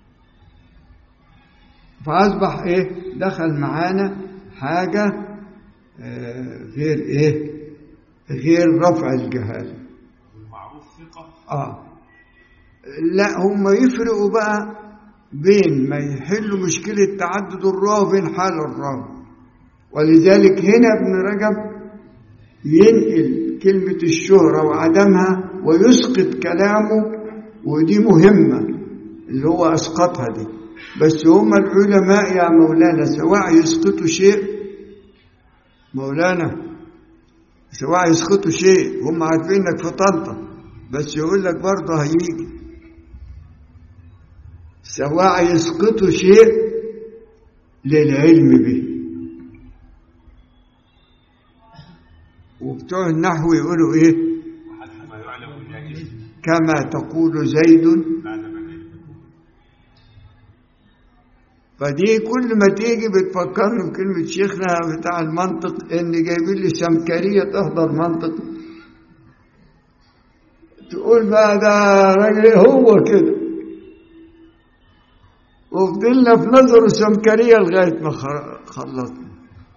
فأصبح إيه دخل معانا حاجة آه، غير إيه غير رفع الجهالة المعروف ثقة آه لا هم يفرقوا بقى بين ما يحلوا مشكلة تعدد الراوي وبين حال الراوي ولذلك هنا ابن رجب ينقل كلمة الشهرة وعدمها ويسقط كلامه ودي مهمة اللي هو أسقطها دي بس هم العلماء يا مولانا سواء يسقطوا شيء مولانا سواء يسقطوا شيء هم عارفين انك في طنطا بس يقول لك برضه هيجي سواء يسقطوا شيء للعلم به وبتوع النحو يقولوا ايه وحتى ما يعلم من يجب كما تقول زيد بعد ما يجب فدي كل ما تيجي بتفكرني بكلمة شيخنا بتاع المنطق إن جايبين لي سمكرية تحضر منطق تقول بقى ده راجل إيه هو كده وفضلنا في نظره سمكرية لغاية ما خر- خلصنا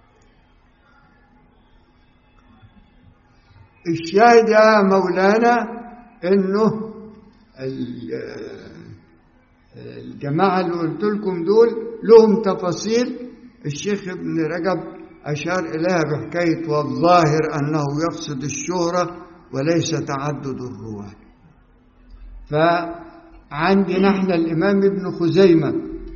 الشاهد يا مولانا إنه ال- الجماعة اللي قلت لكم دول لهم تفاصيل الشيخ ابن رجب أشار إليها بحكاية والظاهر أنه يقصد الشهرة وليس تعدد الرواة فعندنا احنا الإمام ابن خزيمة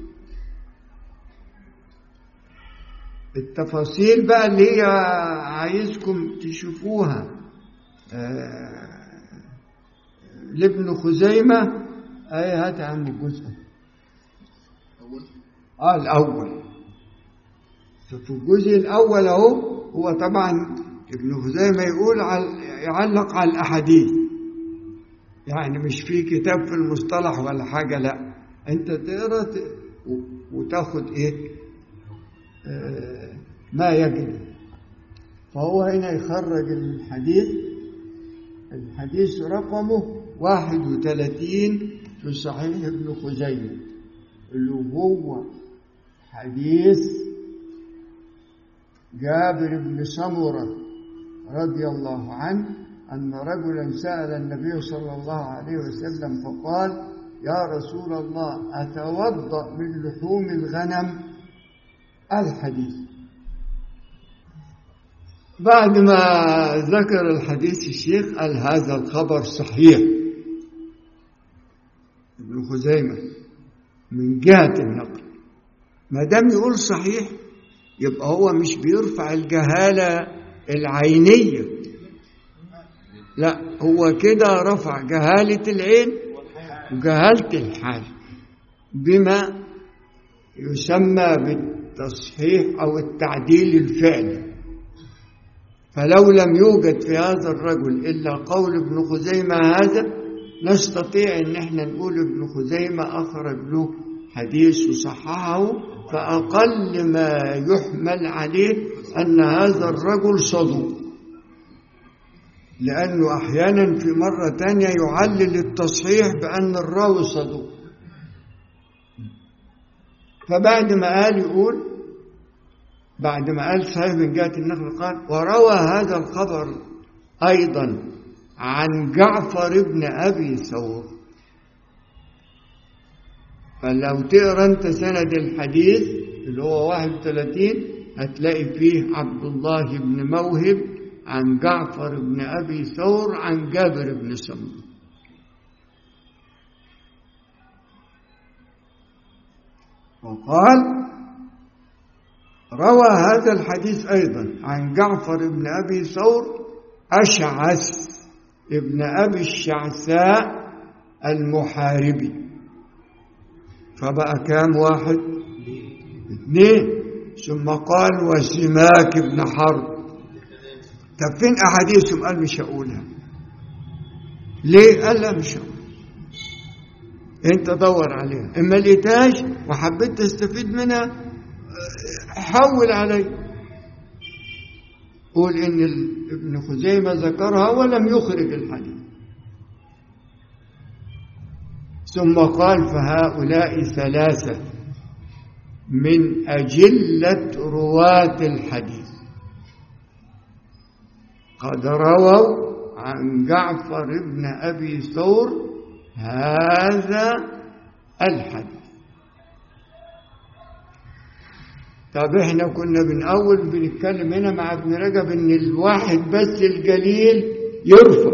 التفاصيل بقى اللي هي عايزكم تشوفوها آه، لابن خزيمة أي هات يا عم الجزء اه الأول ففي الجزء الأول أهو هو طبعا ابن خزيمة يقول على يعلق على الأحاديث يعني مش في كتاب في المصطلح ولا حاجة لا أنت تقرأ ت- و- وتاخد إيه آه، ما يجري فهو هنا يخرج الحديث الحديث رقمه واحد وثلاثين في صحيح ابن خزيمة اللي هو حديث جابر بن سمرة رضي الله عنه أن رجلا سأل النبي صلى الله عليه وسلم فقال يا رسول الله أتوضأ من لحوم الغنم الحديث بعد ما ذكر الحديث الشيخ قال هذا الخبر صحيح ابن خزيمة من جهة النقل ما دام يقول صحيح يبقى هو مش بيرفع الجهالة العينية لا هو كده رفع جهالة العين وجهالة الحال بما يسمى بالتصحيح أو التعديل الفعلي فلو لم يوجد في هذا الرجل إلا قول ابن خزيمة هذا نستطيع ان احنا نقول ابن خزيمة اخرج له حديث وصححه فاقل ما يحمل عليه ان هذا الرجل صدوق لانه احيانا في مرة تانية يعلل التصحيح بان الراوي صدوق فبعد ما قال يقول بعد ما قال صحيح من جهة النقل قال وروى هذا الخبر أيضا عن جعفر بن أبي ثور فلو تقرا انت سند الحديث اللي هو 31 هتلاقي فيه عبد الله بن موهب عن جعفر بن أبي ثور عن جابر بن سمرة وقال روى هذا الحديث أيضا عن جعفر بن أبي ثور أشعث ابن أبي الشعثاء المحاربي فبقى كام واحد اثنين ثم قال وسماك بن حرب طب فين أحاديثهم قال مش هقولها ليه قال لا مش هقول انت دور عليها اما لقيتهاش وحبيت تستفيد منها حول علي قول ان ابن خزيمة ذكرها ولم يخرج الحديث ثم قال فهؤلاء ثلاثة من أجلة رواة الحديث قد رووا عن جعفر بن أبي ثور هذا الحديث طب احنا كنا من اول بنتكلم هنا مع ابن رجب ان الواحد بس الجليل يرفع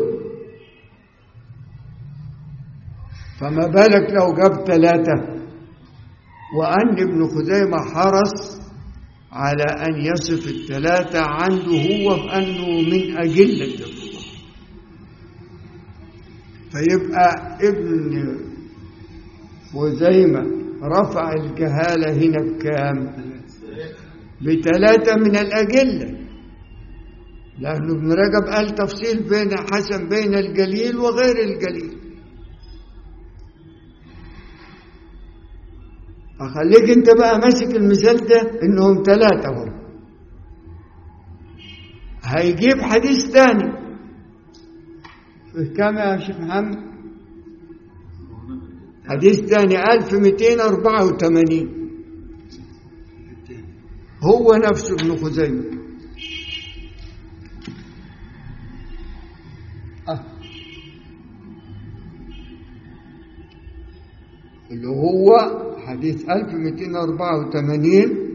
فما بالك لو جاب ثلاثة وأن ابن خزيمة حرص على أن يصف الثلاثة عنده هو بأنه من أجلة الرواة فيبقى ابن خزيمة رفع الجهالة هنا بكام؟ بثلاثة من الأجلة لأن ابن رجب قال تفصيل بين حسن بين الجليل وغير الجليل أخليك أنت بقى ماسك المثال ده إنهم ثلاثة هم هيجيب حديث تاني في كام يا شيخ محمد؟ حديث تاني 1284 هو نفسه ابن خزيمة آه. اللي هو حديث 1284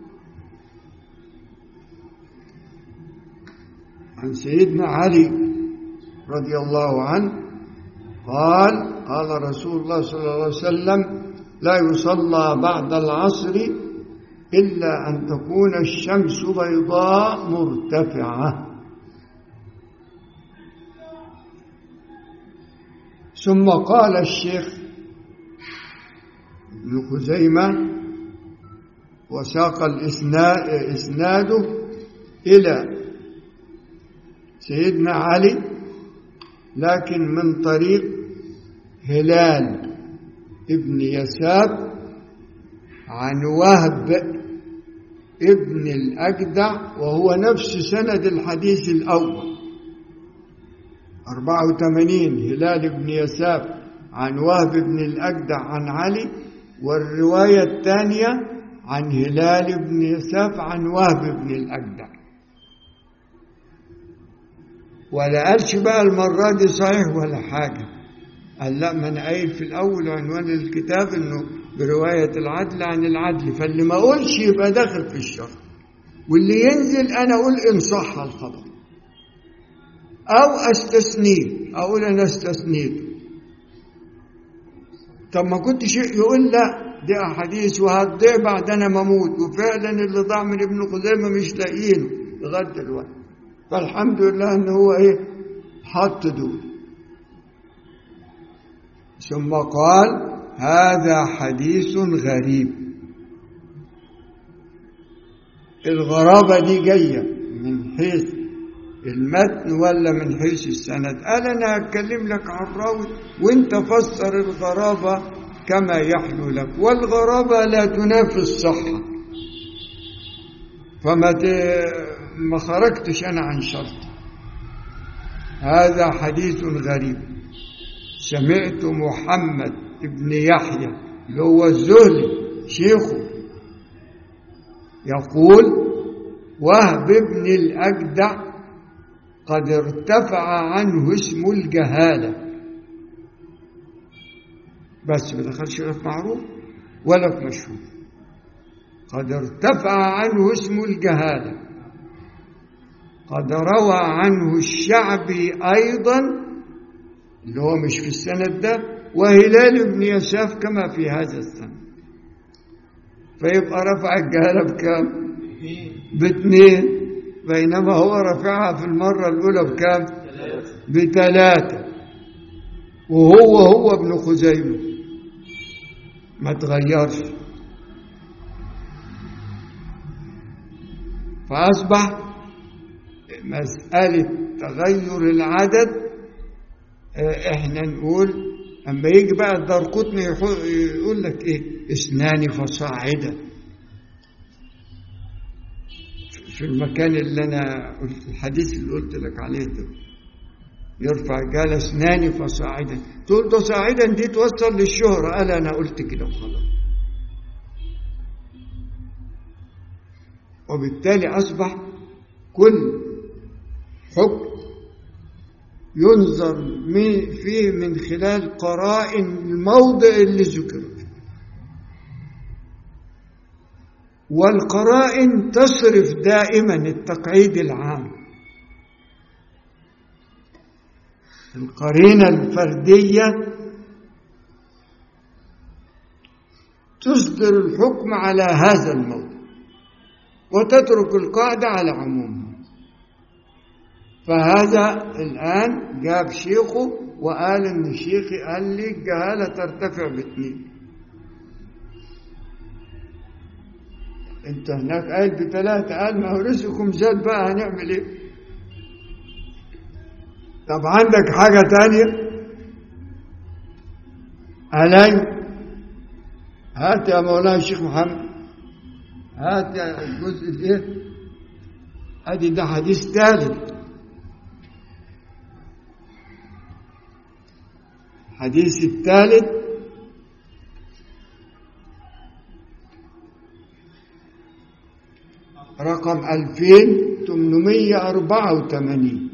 عن سيدنا علي رضي الله عنه قال قال رسول الله صلى الله عليه وسلم لا يصلى بعد العصر إلا أن تكون الشمس بيضاء مرتفعة ثم قال الشيخ ابن خزيمة وساق إسناده إلى سيدنا علي لكن من طريق هلال ابن يساب عن وهب ابن الأجدع وهو نفس سند الحديث الأول 84 هلال بن يساب عن وهب بن الأجدع عن علي والرواية الثانية عن هلال بن يساب عن وهب بن الأجدع ولا قالش بقى المرة دي صحيح ولا حاجة قال لا ما أنا قايل في الأول عنوان الكتاب إنه برواية العدل عن العدل فاللي ما أقولش يبقى داخل في الشر واللي ينزل أنا أقول إن صح الخبر أو أستثنيه أقول أنا استثنيت طب ما كنت شيء يقول لا دي أحاديث وهتضيع بعد أنا ما أموت وفعلا اللي ضاع من ابن خزيمة مش لاقيينه لغاية دلوقتي فالحمد لله إن هو إيه حط دول ثم قال هذا حديث غريب الغرابة دي جاية من حيث المتن ولا من حيث السند قال أنا هتكلم لك عن راوي وانت فسر الغرابة كما يحلو لك والغرابة لا تنافي الصحة فما ت... ما خرجتش أنا عن شرط هذا حديث غريب سمعت محمد ابن يحيى اللي هو الزهري شيخه يقول وهب ابن الأجدع قد ارتفع عنه اسم الجهالة بس ما دخلش لا في معروف ولا في مشهور قد ارتفع عنه اسم الجهالة قد روى عنه الشعبي أيضا اللي هو مش في السند ده وهلال بن يساف كما في هذا السند فيبقى رفع الجهالة بكام؟ باثنين بينما هو رفعها في المرة الأولى بكام؟ بثلاثة وهو هو ابن خزيمة ما تغيرش فأصبح مسألة تغير العدد احنا نقول اما يجي بقى الدرقطني يقول لك ايه اثنان فصاعدا في المكان اللي انا قلت الحديث اللي قلت لك عليه ده يرفع قال اثنان فصاعدا تقول ده صاعدا دي توصل للشهرة قال انا قلت كده وخلاص وبالتالي اصبح كل حكم ينظر فيه من خلال قرائن الموضع اللي ذكر والقرائن تصرف دائما التقعيد العام القرينة الفردية تصدر الحكم على هذا الموضوع وتترك القاعدة على عمومها فهذا الآن جاب شيخه وقال إن شيخي قال لي الجهالة ترتفع باثنين انت هناك قال بثلاثة قال ما هو رزقكم زاد بقى هنعمل ايه طب عندك حاجة تانية علي هات يا مولانا الشيخ محمد هات يا الجزء الايه ادي ده حديث ثالث الحديث الثالث رقم 2884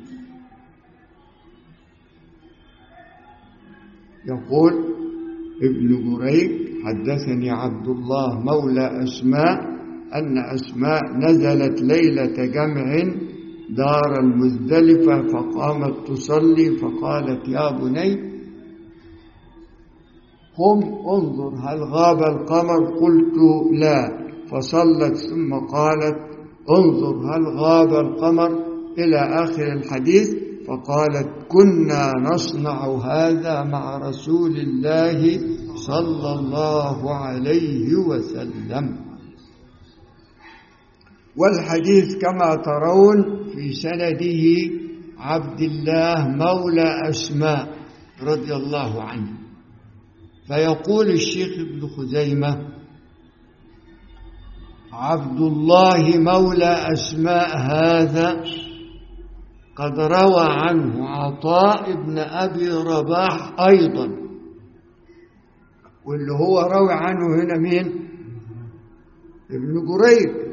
يقول ابن جريج حدثني عبد الله مولى أسماء أن أسماء نزلت ليلة جمع دار المزدلفة فقامت تصلي فقالت يا بني قم انظر هل غاب القمر قلت لا فصلت ثم قالت انظر هل غاب القمر إلى آخر الحديث فقالت كنا نصنع هذا مع رسول الله صلى الله عليه وسلم والحديث كما ترون في سنده عبد الله مولى أسماء رضي الله عنه فيقول الشيخ ابن خزيمة عبد الله مولى أسماء هذا قد روى عنه عطاء بن أبي رباح أيضا واللي هو روى عنه هنا مين ابن جريج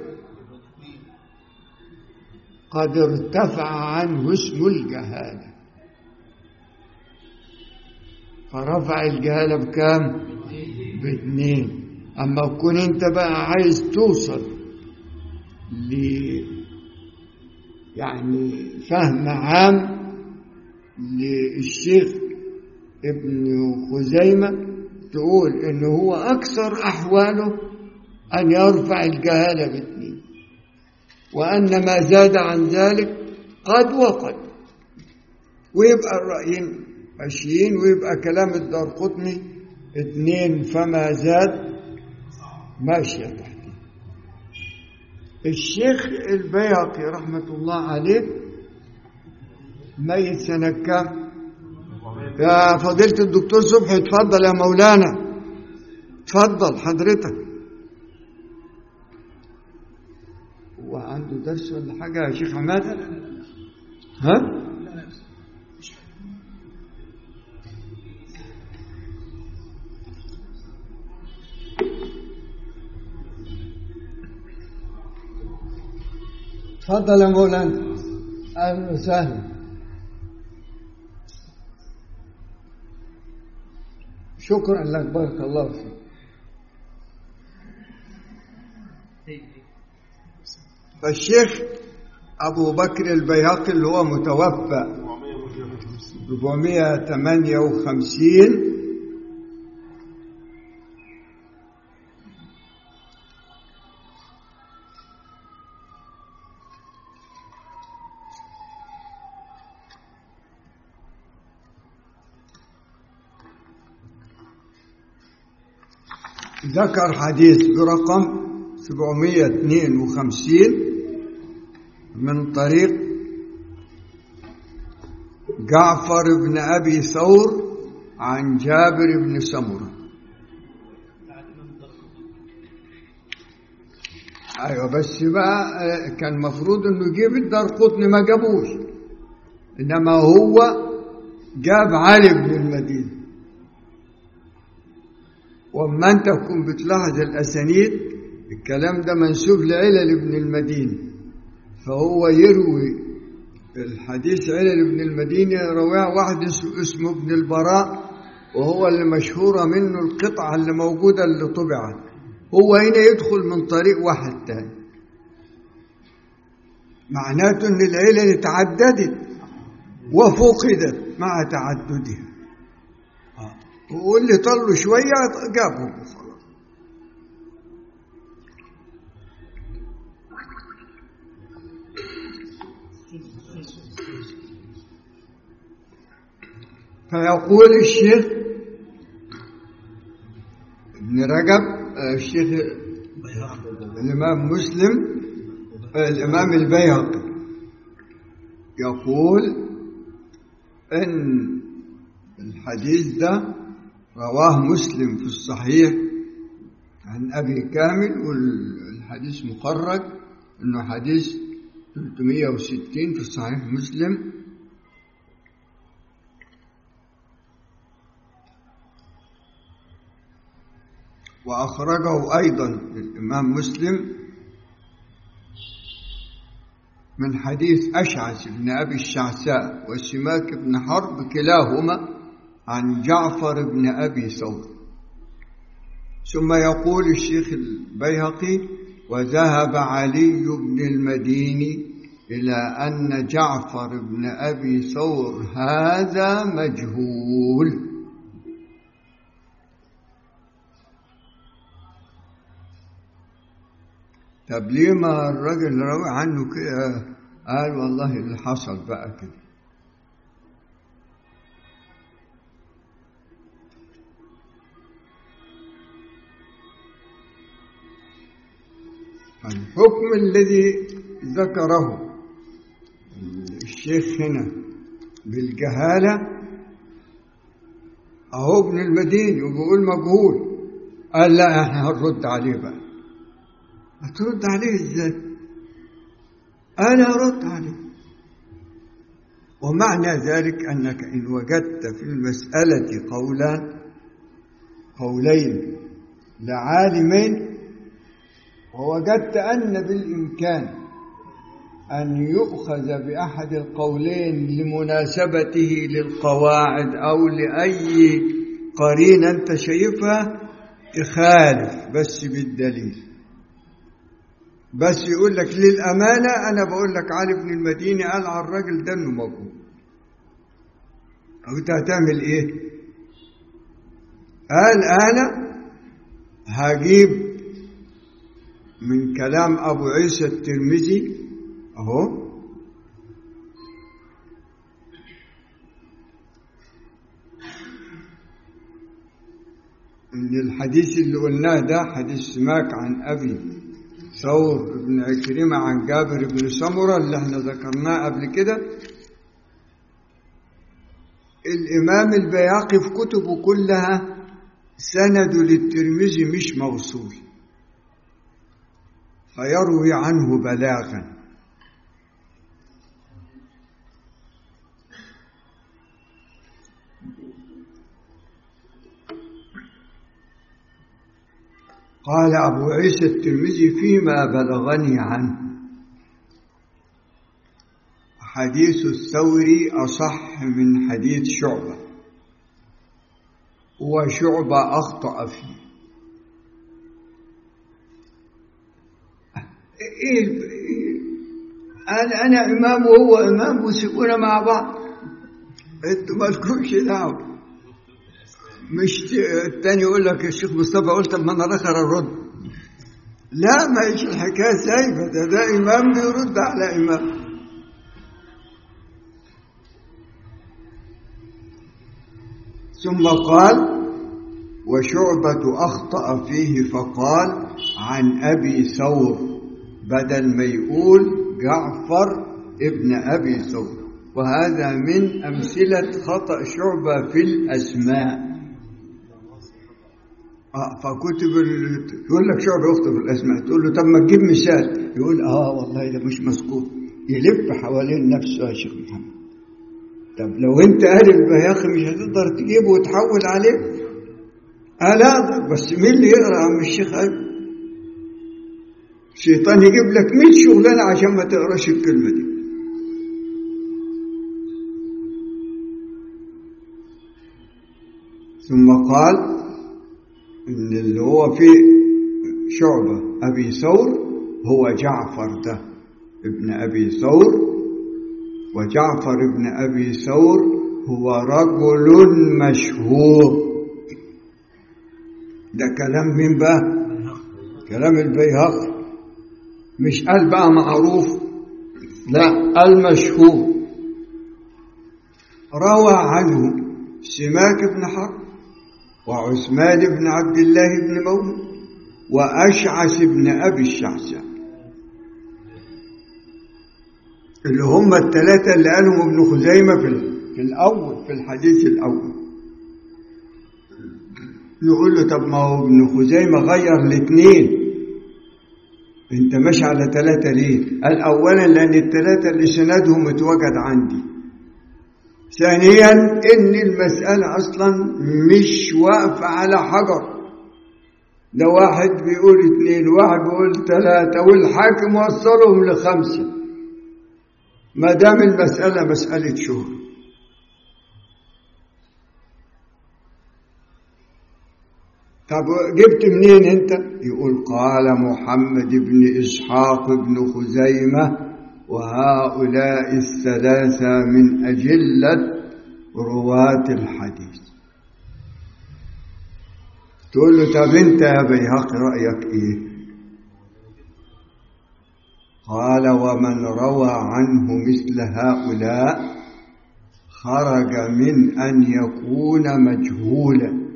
قد ارتفع عنه اسم الجهالة فرفع الجهالة بكام باثنين أما تكون أنت بقى عايز توصل ل يعني فهم عام للشيخ ابن خزيمة تقول إن هو أكثر أحواله أن يرفع الجهالة باثنين وأن ما زاد عن ذلك قد وقد ويبقى الرأيين ماشيين ويبقى كلام الدار قطني اثنين فما زاد ماشية تحت الشيخ البياقي رحمة الله عليه ميت سنة كام؟ يا فضيلة الدكتور صبحي اتفضل يا مولانا اتفضل حضرتك هو عنده درس ولا حاجة يا شيخ حماد؟ ها؟ تفضل يا مولانا اهلا وسهلا شكرا لك بارك الله فيك فالشيخ ابو بكر البيهقي اللي هو متوفى 458 ذكر حديث برقم 752 من طريق جعفر بن أبي ثور عن جابر بن سمرة أيوة بس بقى كان مفروض إنه يجيب الدار قطن ما جابوش إنما هو جاب علي بن المدينة وما أنت تكون بتلاحظ الأسانيد الكلام ده منسوب لعلل ابن المدينة فهو يروي الحديث علل ابن المدينة رواه واحد اسمه ابن البراء وهو اللي مشهورة منه القطعة اللي موجودة اللي طبعت هو هنا يدخل من طريق واحد تاني معناته ان العلل تعددت وفقدت مع تعددها واللي طلوا شوية جابهم خلاص فيقول الشيخ ابن رجب الشيخ الإمام مسلم الإمام البيهقي يقول إن الحديث ده رواه مسلم في الصحيح عن أبي كامل والحديث مخرج إنه حديث 360 في صحيح مسلم وأخرجه أيضا الإمام مسلم من حديث أشعث بن أبي الشعثاء وسماك بن حرب كلاهما عن جعفر بن أبي ثور ثم يقول الشيخ البيهقي وذهب علي بن المديني إلى أن جعفر بن أبي ثور هذا مجهول طب ليه ما الراجل روى عنه كده قال والله اللي حصل بقى كده الحكم الذي ذكره الشيخ هنا بالجهالة أهو ابن المديني وبيقول مجهول قال لا احنا هنرد عليه بقى هترد عليه ازاي انا ارد عليه ومعنى ذلك انك ان وجدت في المساله قولان قولين لعالمين ووجدت ان بالامكان ان يؤخذ باحد القولين لمناسبته للقواعد او لاي قرينه انت شايفها تخالف بس بالدليل بس يقول لك للأمانة أنا بقول لك علي بن المديني قال على الراجل ده إنه موجود أو أنت هتعمل إيه؟ قال أنا هجيب من كلام أبو عيسى الترمذي أهو إن الحديث اللي قلناه ده حديث سماك عن أبي ثور بن عكرمة عن جابر بن سمرة اللي احنا ذكرناه قبل كده الإمام البياقي في كتبه كلها سند للترمذي مش موصول فيروي عنه بلاغا قال أبو عيسى الترمذي فيما بلغني عنه حديث الثوري أصح من حديث شعبة وشعبة أخطأ فيه إيه أنا أنا إمام وهو إمام وسيبونا مع بعض أنتوا مالكمش دعوة مش التاني يقول لك الشيخ مصطفى قلت طب ما أنا الآخر أرد لا ما هيش الحكاية سايبة ده ده إمام بيرد على إمام ثم قال وشعبة أخطأ فيه فقال عن أبي ثور بدل ما يقول جعفر ابن أبي ثور وهذا من أمثلة خطأ شعبة في الأسماء آه فكتب يقول لك شعبة يخطئ في الأسماء تقول له طب ما تجيب مثال يقول آه والله ده مش مذكور يلف حوالين نفسه يا شيخ محمد طب لو انت قال البياخي مش هتقدر تجيبه وتحول عليه اه لا اقدر بس مين اللي يقرا عم الشيخ ايوب الشيطان يجيب لك 100 شغلانه عشان ما تقراش الكلمه دي ثم قال ان اللي هو في شعبه ابي ثور هو جعفر ده ابن ابي ثور وجعفر بن أبي ثور هو رجل مشهور ده كلام مين بقى كلام البيهقي مش قال بقى معروف لا المشهور روى عنه سماك بن حرب وعثمان بن عبد الله بن مولى وأشعث بن أبي الشعثاء اللي هم الثلاثة اللي قالهم ابن خزيمة في, في الأول في الحديث الأول نقول له طب ما هو ابن خزيمة غير الاثنين انت ماشي على ثلاثة ليه قال أولا لأن الثلاثة اللي سندهم اتوجد عندي ثانيا ان المسألة أصلا مش واقفة على حجر ده واحد بيقول اثنين واحد بيقول ثلاثة والحاكم وصلهم لخمسة ما دام المسألة مسألة شهرة طب جبت منين انت يقول قال محمد بن إسحاق بن خزيمة وهؤلاء الثلاثة من أجلة رواة الحديث تقول له طب انت يا بيهقي رأيك ايه قال ومن روى عنه مثل هؤلاء خرج من أن يكون مجهولا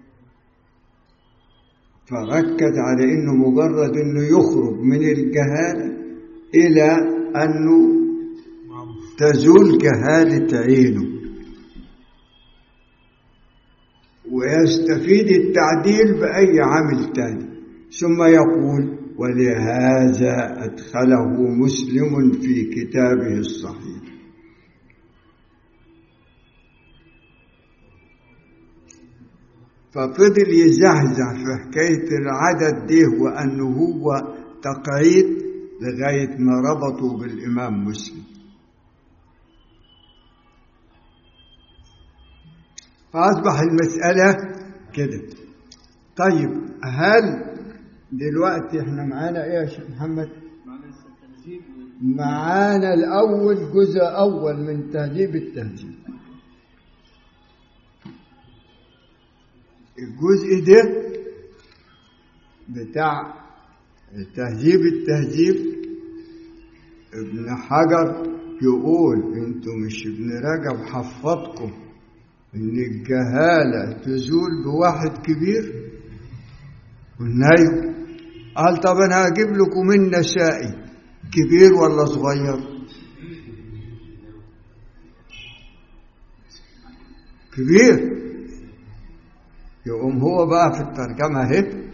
فركز على أنه مجرد أنه يخرج من الجهالة إلى أنه تزول جهالة عينه ويستفيد التعديل بأي عمل تاني ثم يقول ولهذا أدخله مسلم في كتابه الصحيح ففضل يزهزه في حكاية العدد دي وأنه هو تقعيد لغاية ما ربطوا بالإمام مسلم فأصبح المسألة كده طيب هل دلوقتي احنا معانا ايه يا شيخ محمد معانا الاول جزء اول من تهذيب التهذيب الجزء ده بتاع تهذيب التهذيب ابن حجر يقول انتوا مش ابن رجب حفظكم ان الجهالة تزول بواحد كبير قلنا ايوه قال طب انا هجيب لكم النسائي كبير ولا صغير كبير يقوم هو بقى في الترجمة اهي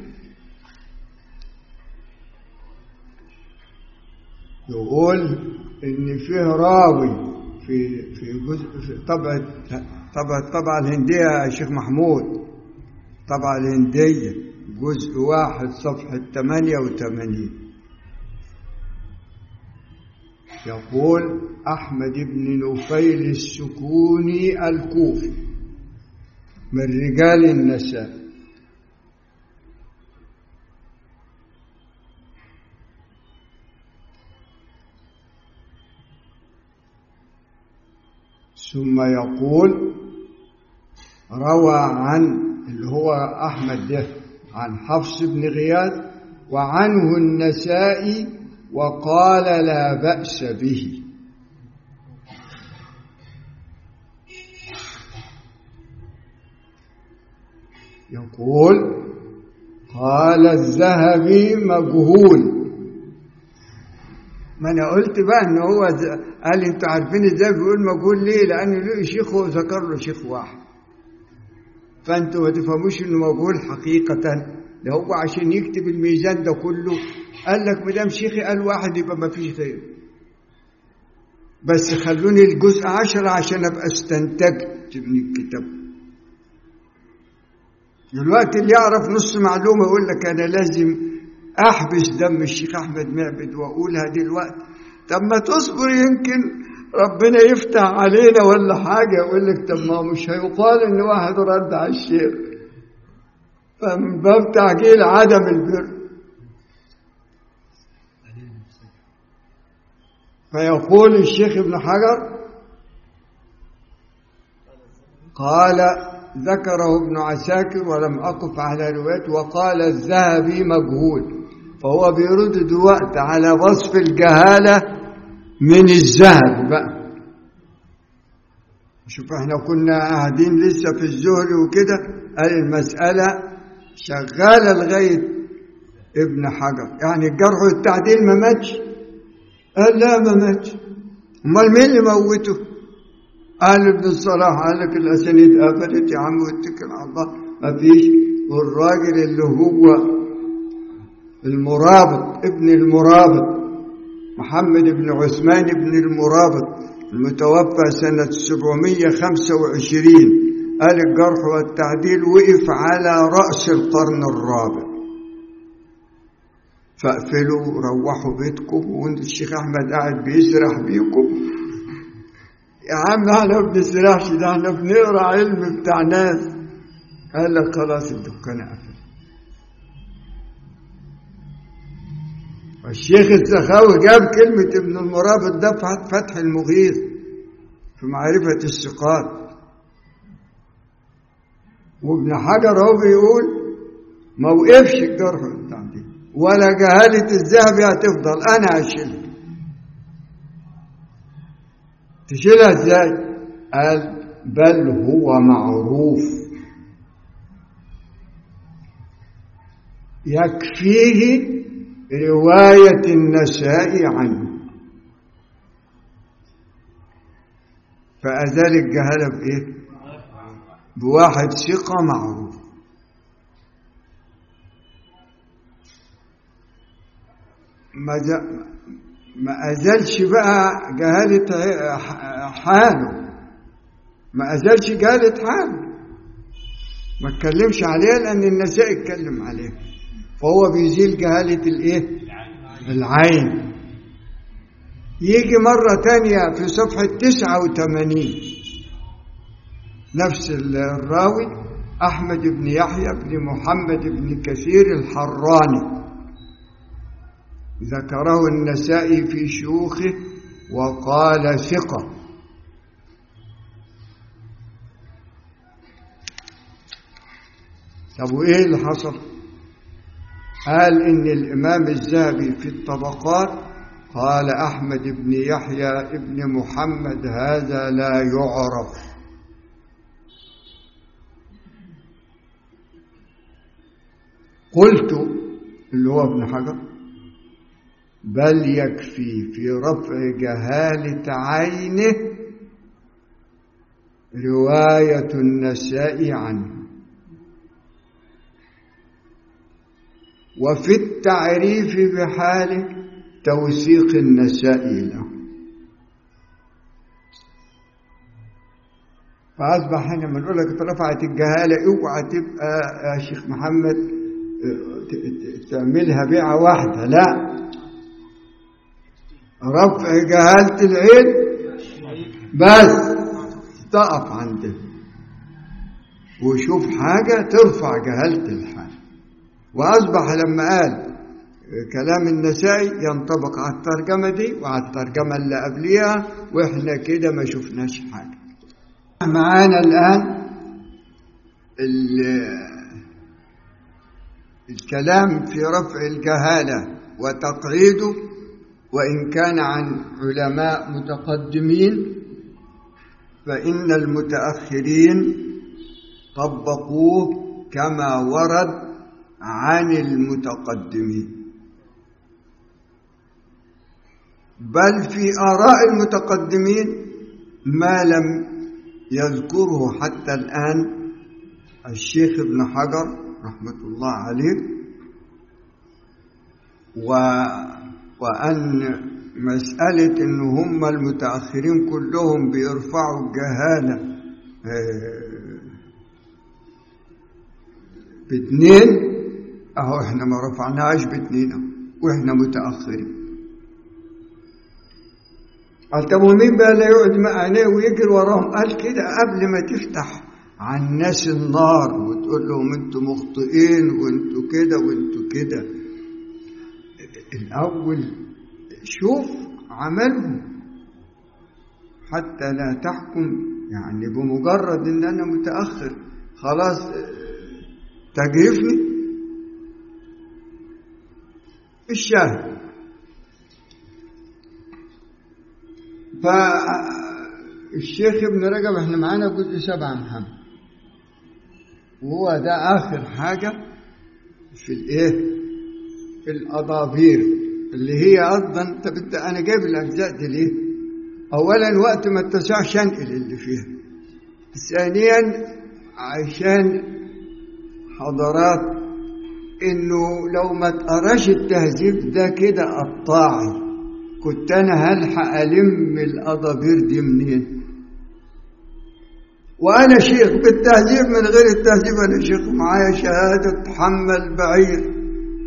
يقول ان فيه راوي في في جزء في طبعة طبعة الطبعة الهندية يا شيخ محمود طبعة الهندية جزء واحد صفحة 88 يقول أحمد بن نفيل السكوني الكوفي من رجال النساء ثم يقول روى عن اللي هو أحمد ده عن حفص بن غياث وعنه النسائي وقال لا بأس به يقول قال الذهبي مجهول ما انا قلت بقى ان هو قال انتوا عارفين ازاي بيقول مجهول ليه لان له شيخ وذكر له شيخ واحد فانتوا ما تفهموش انه مجهول حقيقه ده هو عشان يكتب الميزان ده كله قال لك ما دام شيخي قال واحد يبقى ما فيش غيره بس خلوني الجزء عشرة عشان ابقى استنتجت من الكتاب دلوقتي اللي يعرف نص معلومه يقول لك انا لازم احبس دم الشيخ احمد معبد واقولها دلوقتي طب ما تصبر يمكن ربنا يفتح علينا ولا حاجه يقول لك طب ما مش هيقال ان واحد رد على الشيخ فمن باب تعجيل عدم البر فيقول الشيخ ابن حجر قال ذكره ابن عساكر ولم أقف على روايته وقال الذهبي مجهول فهو بيرد دلوقتي على وصف الجهالة من الذهب بقى شوف احنا كنا قاعدين لسه في الزهري وكده قال المسألة شغالة لغاية ابن حجر يعني الجرح والتعديل ما ماتش قال لا ما ماتش امال مين اللي موته قال ابن الصلاح قال لك الاسانيد قفلت يا عم واتكل على الله ما فيش والراجل اللي هو المرابط ابن المرابط محمد بن عثمان بن المرابط المتوفى سنة 725 قال الجرح والتعديل وقف على رأس القرن الرابع فاقفلوا روحوا بيتكم وانت الشيخ احمد قاعد بيسرح بيكم يا عم احنا ما بنسرحش ده احنا بنقرا علم بتاع ناس قال لك خلاص الدكان قفل والشيخ السخاوي جاب كلمة ابن المرابط ده في فتح المغيث في معرفة الثقات وابن حجر هو بيقول ما وقفش الجرح والتعديل ولا جهالة الذهب هتفضل أنا هشيلها تشيلها ازاي؟ قال بل هو معروف يكفيه رواية النساء عنه فأزال الجهالة بإيه؟ بواحد ثقة معروف ما ما أزالش بقى جهالة حاله ما أزالش جهالة حاله ما اتكلمش عليها لأن النساء اتكلم عليها فهو بيزيل جهالة الايه العين يجي مرة تانية في صفحة تسعة وثمانين نفس الراوي أحمد بن يحيى بن محمد بن كثير الحراني ذكره النسائي في شيوخه وقال ثقة طب وإيه اللي حصل قال إن الإمام الذهبي في الطبقات قال أحمد بن يحيى بن محمد هذا لا يعرف قلت اللي هو ابن حجر بل يكفي في رفع جهالة عينه رواية النساء عنه وفي التعريف بحاله توثيق النساء له فأصبح هنا لما نقول لك رفعت الجهالة اوعى تبقى يا شيخ محمد تعملها بيعة واحدة لا رفع جهالة العين بس تقف عنده وشوف حاجة ترفع جهالة الحال وأصبح لما قال كلام النسائي ينطبق على الترجمة دي وعلى الترجمة اللي قبليها وإحنا كده ما شفناش حاجة معانا الآن الكلام في رفع الجهالة وتقعيده وإن كان عن علماء متقدمين فإن المتأخرين طبقوه كما ورد عن المتقدمين بل في آراء المتقدمين ما لم يذكره حتى الآن الشيخ ابن حجر رحمة الله عليه و وأن مسألة إن هم المتأخرين كلهم بيرفعوا الجهالة باتنين أهو إحنا ما رفعناش باتنين وإحنا متأخرين قال طب ومين بقى لا يقعد مع عينيه ويجري وراهم قال كده قبل ما تفتح على الناس النار وتقول لهم انتوا مخطئين وانتوا كده وانتوا كده الاول شوف عملهم حتى لا تحكم يعني بمجرد ان انا متاخر خلاص تجرفني الشاهد فالشيخ ابن رجب احنا معانا جزء سبعة محمد وهو ده آخر حاجة في الإيه؟ في الأضابير اللي هي أصلا طب أنت أنا جايب الأجزاء دي ليه؟ أولا وقت ما اتسعش أنقل اللي فيها ثانيا عشان حضرات إنه لو ما تقراش التهذيب ده كده قطاعي كنت أنا هلحق ألم الأضابير دي منين وأنا شيخ بالتهذيب من غير التهذيب أنا شيخ معايا شهادة حمل بعير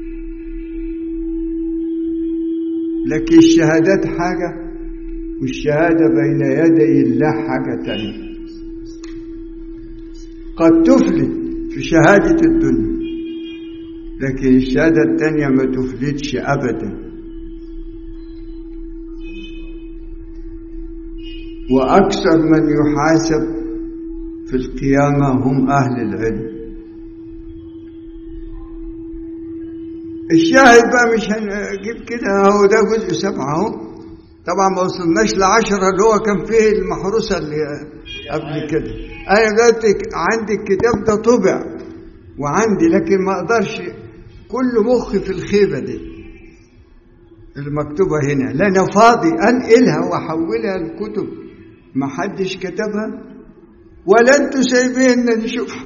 لكن الشهادات حاجة والشهادة بين يدي الله حاجة تانية قد تفلت في شهادة الدنيا لكن الشهادة التانية ما تفلتش أبداً وأكثر من يحاسب في القيامة هم أهل العلم الشاهد بقى مش هنجيب كده هو ده جزء سبعة اهو طبعا ما وصلناش لعشرة اللي هو كان فيه المحروسة اللي قبل كده أنا دلوقتي عندي الكتاب ده طبع وعندي لكن ما أقدرش كل مخي في الخيبة دي المكتوبة هنا لا أنا فاضي أنقلها وأحولها لكتب ما حدش كتبها ولا انتوا سايبيننا نشوفها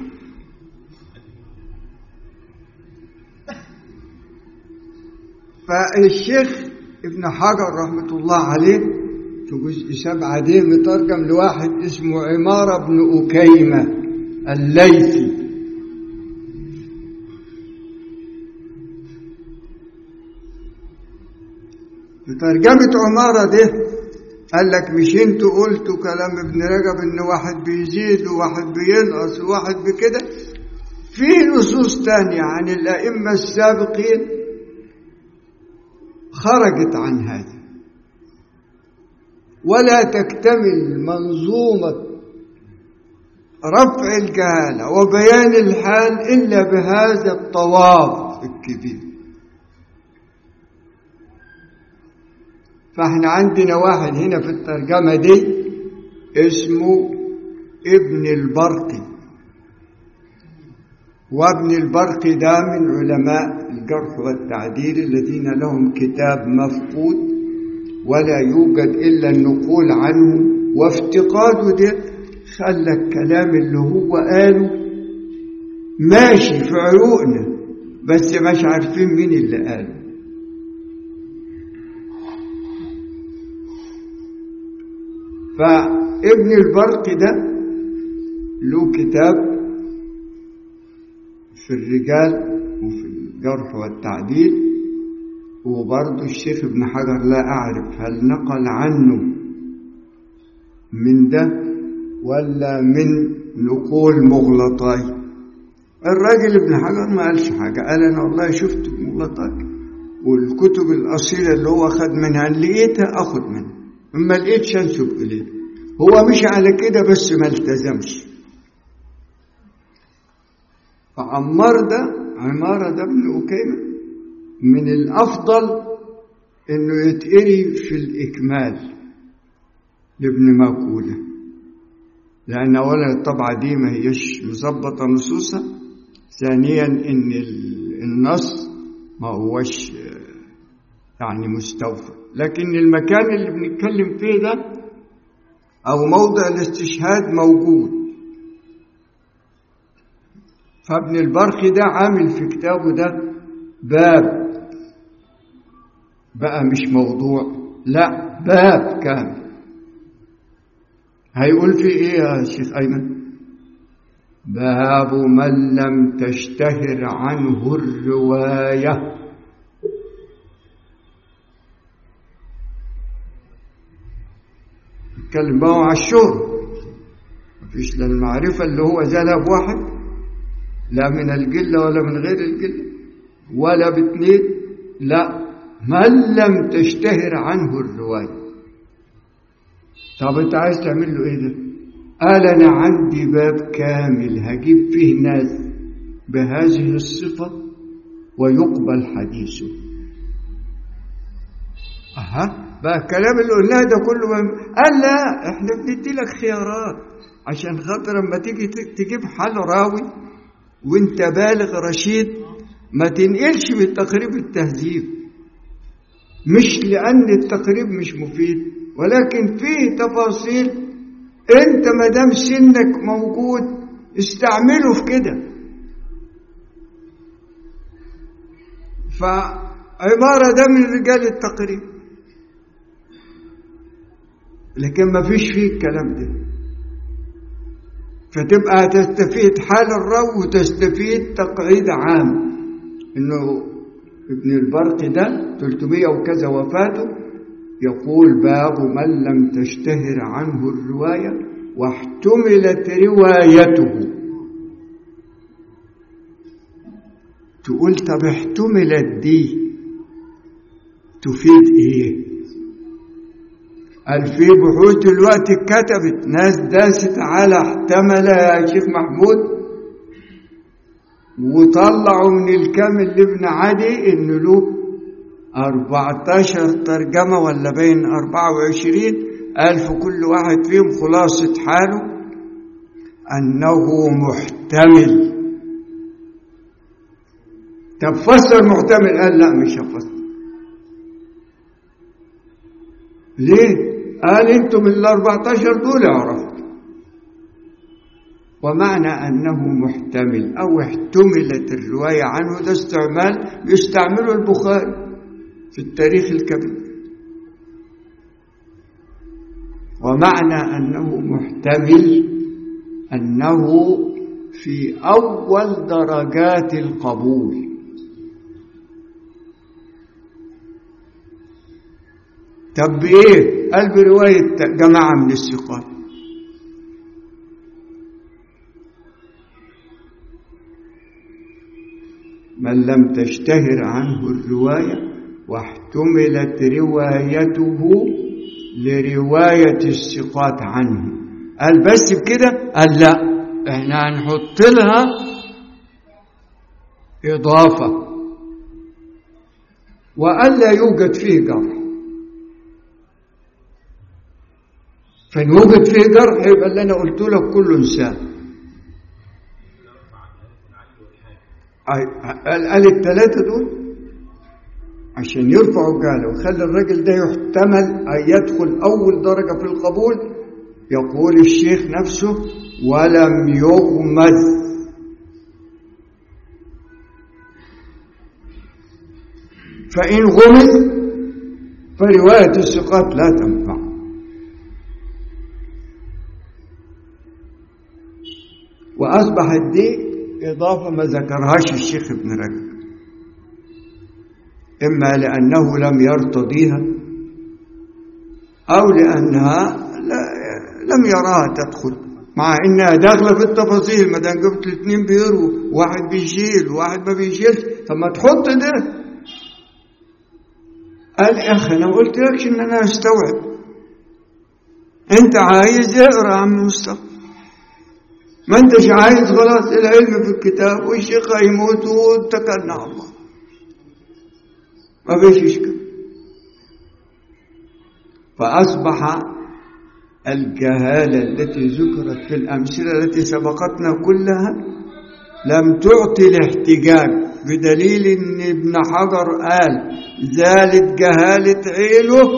فالشيخ ابن حجر رحمة الله عليه في جزء سبعة دي مترجم لواحد اسمه عمارة بن أكيمة الليثي في ترجمة عمارة دي قال لك مش انتوا قلتوا كلام ابن رجب ان واحد بيزيد وواحد بينقص وواحد بكده في نصوص تانية عن الأئمة السابقين خرجت عن هذا ولا تكتمل منظومة رفع الجهالة وبيان الحال إلا بهذا الطواف الكبير فاحنا عندنا واحد هنا في الترجمة دي اسمه ابن البرقي وابن البرقي ده من علماء الجرح والتعديل الذين لهم كتاب مفقود ولا يوجد إلا النقول عنه وافتقاده ده خلى الكلام اللي هو قاله ماشي في عروقنا بس مش عارفين مين اللي قاله فابن البرق ده له كتاب في الرجال وفي الجرح والتعديل وبرضه الشيخ ابن حجر لا أعرف هل نقل عنه من ده ولا من نقول مغلطاي الراجل ابن حجر ما قالش حاجة قال أنا والله شفت مغلطاي والكتب الأصيلة اللي هو أخذ منها اللي لقيتها أخذ منها أما لقيتش أنسب إليه هو مش على كده بس ما التزمش فعمار ده عمارة ده ابن أكيمة من الأفضل إنه يتقري في الإكمال لابن ماكولة لأن أولا الطبعة دي ما هيش مظبطة نصوصها ثانيا إن النص ما هوش يعني مستوفى لكن المكان اللي بنتكلم فيه ده أو موضع الاستشهاد موجود فابن البرخي ده عامل في كتابه ده باب بقى مش موضوع لا باب كامل هيقول في ايه يا شيخ ايمن باب من لم تشتهر عنه الروايه نتكلم بقى على الشهر مفيش لا المعرفه اللي هو ذهب واحد لا من القله ولا من غير القله ولا باثنين لا من لم تشتهر عنه الروايه طب انت عايز تعمل له ايه ده قال انا عندي باب كامل هجيب فيه ناس بهذه الصفه ويقبل حديثه اها بقى الكلام اللي قلناه ده كله ما... قال لا احنا بندي لك خيارات عشان خاطر لما تيجي تجيب حال راوي وانت بالغ رشيد ما تنقلش بالتقريب التهذيب مش لان التقريب مش مفيد ولكن فيه تفاصيل انت ما دام سنك موجود استعمله في كده فعبارة ده من رجال التقريب لكن ما فيش فيه الكلام ده فتبقى تستفيد حال الرو وتستفيد تقعيد عام انه ابن البرق ده 300 وكذا وفاته يقول باب من لم تشتهر عنه الرواية واحتملت روايته تقول طب احتملت دي تفيد ايه قال في بحوث دلوقتي اتكتبت ناس داست على احتمل يا شيخ محمود وطلعوا من الكامل لابن عدي ان له 14 ترجمة ولا بين 24 ألف كل واحد فيهم خلاصة حاله أنه محتمل طب فسر محتمل قال لا مش هفسر ليه قال انتم ال 14 دول عرفت ومعنى انه محتمل او احتملت الروايه عنه ده استعمال يستعمله البخاري في التاريخ الكبير ومعنى انه محتمل انه في اول درجات القبول طب بايه قال بروايه جماعه من الثقات من لم تشتهر عنه الروايه واحتملت روايته لروايه الثقات عنه قال بس بكده قال لا احنا هنحط لها إضافة وألا يوجد فيه جرح فإن وجد فيه جرح يبقى اللي أنا قلت لك كله إنسان قال قال الثلاثة دول عشان يرفعوا جاله ويخلي الراجل ده يحتمل أن يدخل أول درجة في القبول يقول الشيخ نفسه ولم يغمز فإن غمز فرواية الثقات لا تنفع وأصبحت دي إضافة ما ذكرهاش الشيخ ابن رجب إما لأنه لم يرتضيها أو لأنها لم يراها تدخل مع إنها داخلة في التفاصيل ما دام جبت الاثنين بيروا واحد بيشيل وواحد ما بيشيلش طب ما تحط ده قال يا أخي أنا ما قلت لكش إن أنا أستوعب أنت عايز اقرأ يا عم مصطفى ما أنتش عايز خلاص العلم في الكتاب والشيخ هيموت واتكلنا على الله ما فيش إشكال فأصبح الجهالة التي ذكرت في الأمثلة التي سبقتنا كلها لم تعطي الاحتجاج بدليل ان ابن حجر قال زالت جهالة عينه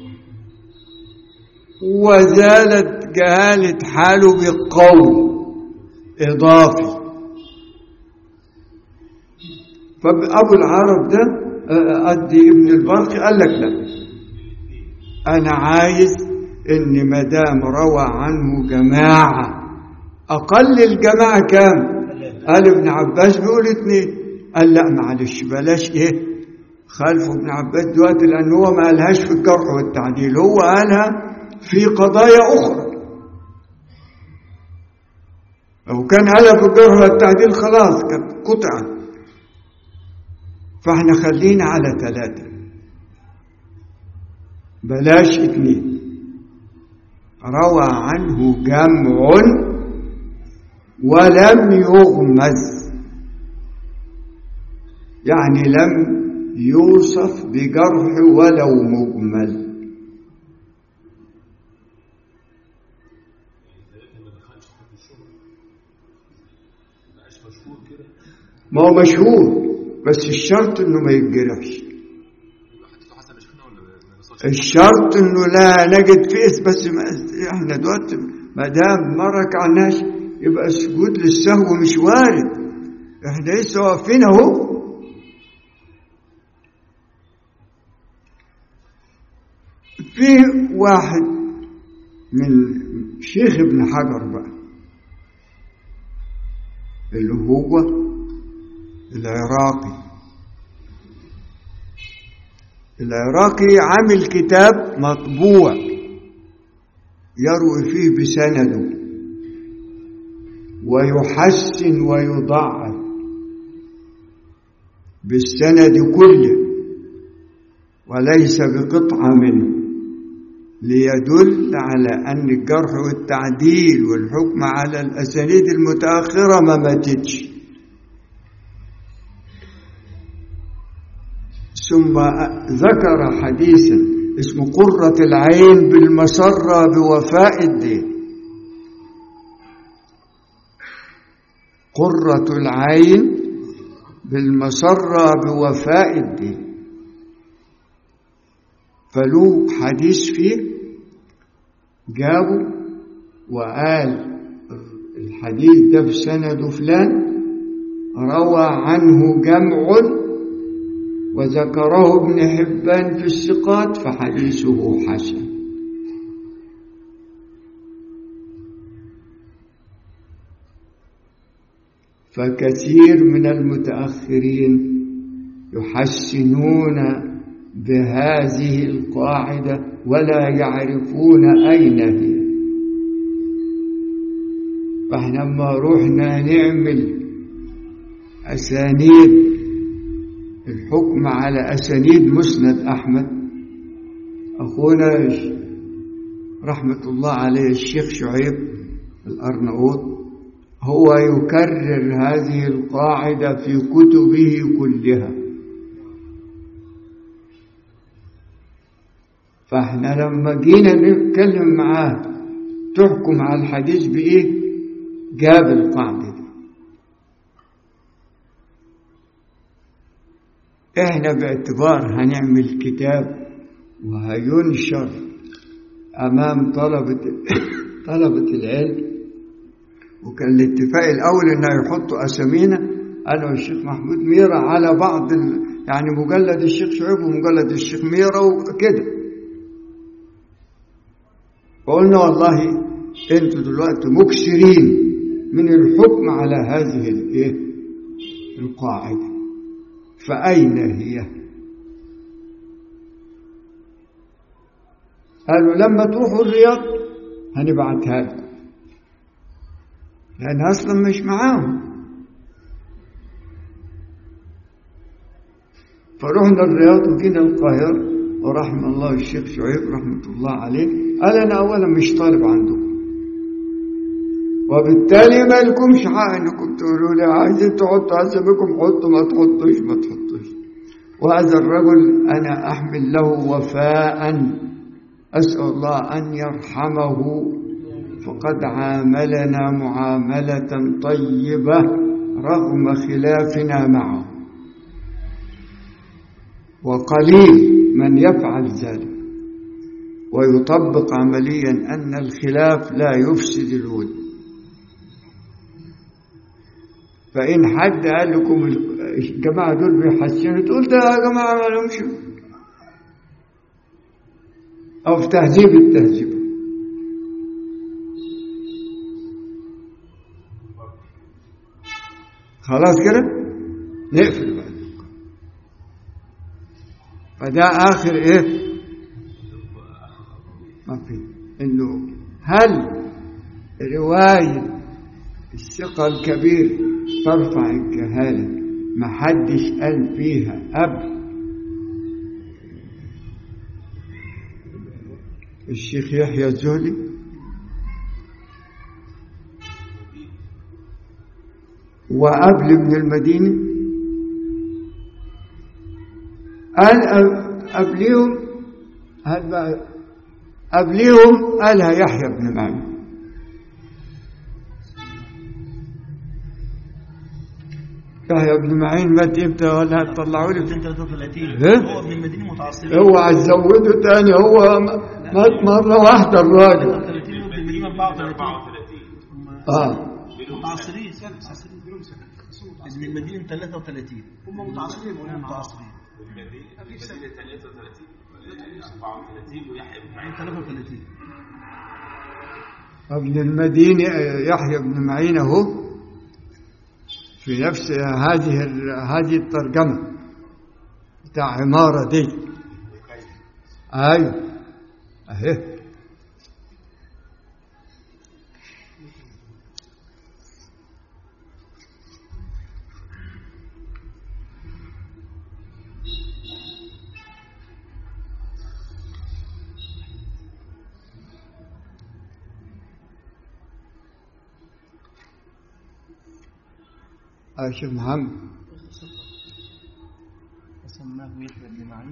وزالت جهالة حاله بالقول إضافي فأبو العرب ده أدي ابن البرق قال لك لا أنا عايز إن مدام روى عنه جماعة أقل الجماعة كام؟ قال ابن عباس بيقول اتنين قال لا معلش بلاش ايه خالفه ابن عباس دلوقتي لان هو ما قالهاش في الجرح والتعديل هو قالها في قضايا اخرى لو كان قالها في الجرح والتعديل خلاص كانت قطعت فاحنا خلينا على ثلاثة بلاش اثنين روى عنه جمع ولم يغمز يعني لم يوصف بجرح ولو مجمل ما هو مشهور بس الشرط انه ما يتجرحش الشرط انه لا نجد فيه بس ما احنا دلوقتي ما دام ما ركعناش يبقى السجود للسهو مش وارد احنا لسه واقفين اهو في واحد من شيخ ابن حجر بقى اللي هو العراقي العراقي عامل كتاب مطبوع يروي فيه بسنده ويحسن ويضعف بالسند كله وليس بقطعة منه ليدل على أن الجرح والتعديل والحكم على الأسانيد المتأخرة ما ماتتش ثم ذكر حديثا اسمه قرة العين بالمسرة بوفاء الدين قرة العين بالمسرة بوفاء الدين فله حديث فيه جابه وقال الحديث ده في سند فلان روى عنه جمع وذكره ابن حبان في الثقات فحديثه حسن فكثير من المتأخرين يحسنون بهذه القاعدة ولا يعرفون أين هي فاحنا لما رحنا نعمل أسانيد الحكم على أسانيد مسند أحمد أخونا رحمة الله عليه الشيخ شعيب الأرناؤوط هو يكرر هذه القاعدة في كتبه كلها فاحنا لما جينا نتكلم معاه تحكم على الحديث بإيه جاب القاعدة دي احنا باعتبار هنعمل كتاب وهينشر امام طلبة طلبة العلم وكان الاتفاق الاول انه يحطوا اسامينا انا والشيخ محمود ميرا على بعض ال... يعني مجلد الشيخ شعيب ومجلد الشيخ ميرا وكده وقلنا والله انتوا دلوقتي مكسرين من الحكم على هذه الايه القاعده فأين هي قالوا لما تروحوا الرياض هنبعتها لكم لأن أصلا مش معاهم فرحنا الرياض وجينا القاهرة ورحم الله الشيخ شعيب رحمة الله عليه قال أنا أولا مش طالب عندكم وبالتالي ما لكمش حق انكم تقولوا لي عايزين تحطوا اساميكم حطوا ما تحطوش ما تحطوش وهذا الرجل انا احمل له وفاء اسال الله ان يرحمه فقد عاملنا معامله طيبه رغم خلافنا معه وقليل من يفعل ذلك ويطبق عمليا ان الخلاف لا يفسد الود فإن حد قال لكم الجماعة دول بيحسنوا تقول ده يا جماعة ما لهمش أو في تهذيب التهذيب خلاص كده نقفل بقى فده آخر إيه ما في إنه هل رواية الثقة الكبير ترفع الجهالة ما حدش قال فيها أب الشيخ يحيى الزهدي وقبل ابن المدينة قال قبليهم قال بقى قبليهم قالها يحيى بن معين يحيى بن معين مات امتى ولا هتطلعوا لي 233 إيه؟ هو ابن المدينه متعصبين اوعى تزوده تاني هو مات مره واحده الراجل 33 وابن المدينه 34 اه متعصبين ابن المدينه 33 هم متعصبين هم متعصبين المدينة 33 34 ويحيى بن معين 33 ابن المدينة يحيى بن معين اهو في نفس هذه ال- هذه الترجمة بتاع عمارة دي ايوه اهي آه، شيخ محمد وسماه يحيى بن معين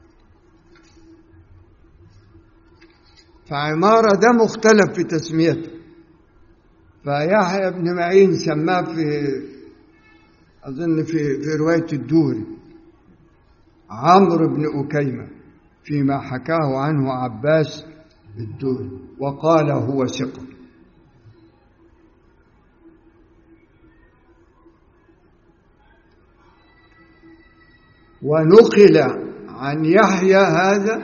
فعمارة ده مختلف في تسميته فيحيى بن معين سماه في أظن في في رواية الدوري عمرو بن أكيمة فيما حكاه عنه عباس الدوري وقال هو ثقة ونقل عن يحيى هذا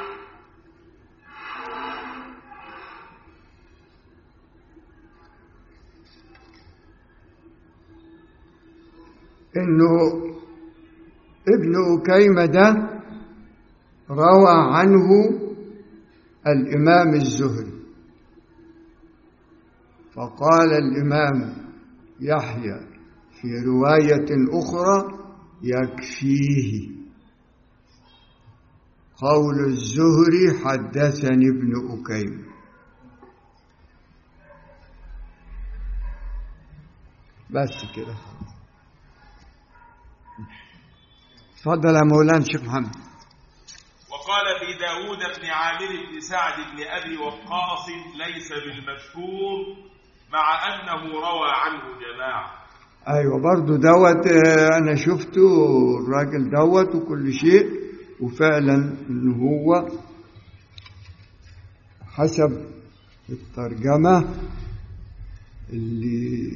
انه ابن أكيمة ده روى عنه الإمام الزهري فقال الإمام يحيى في رواية أخرى يكفيه قول الزهري حدثني ابن أكيم بس كده تفضل يا مولانا شيخ محمد وقال في داود بن عامر بن سعد بن أبي وقاص ليس بالمشهور مع أنه روى عنه جماعة ايوه برضو دوت آه، انا شفته الراجل دوت وكل شيء وفعلا ان هو حسب الترجمة اللي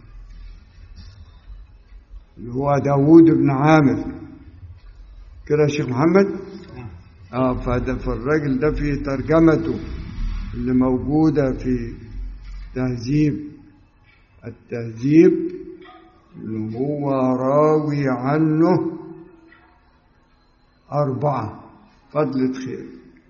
اللي هو داوود بن عامر كده يا شيخ محمد اه فده فالراجل ده في ترجمته اللي موجودة في تهذيب التهذيب اللي هو راوي عنه أربعة فضلة خير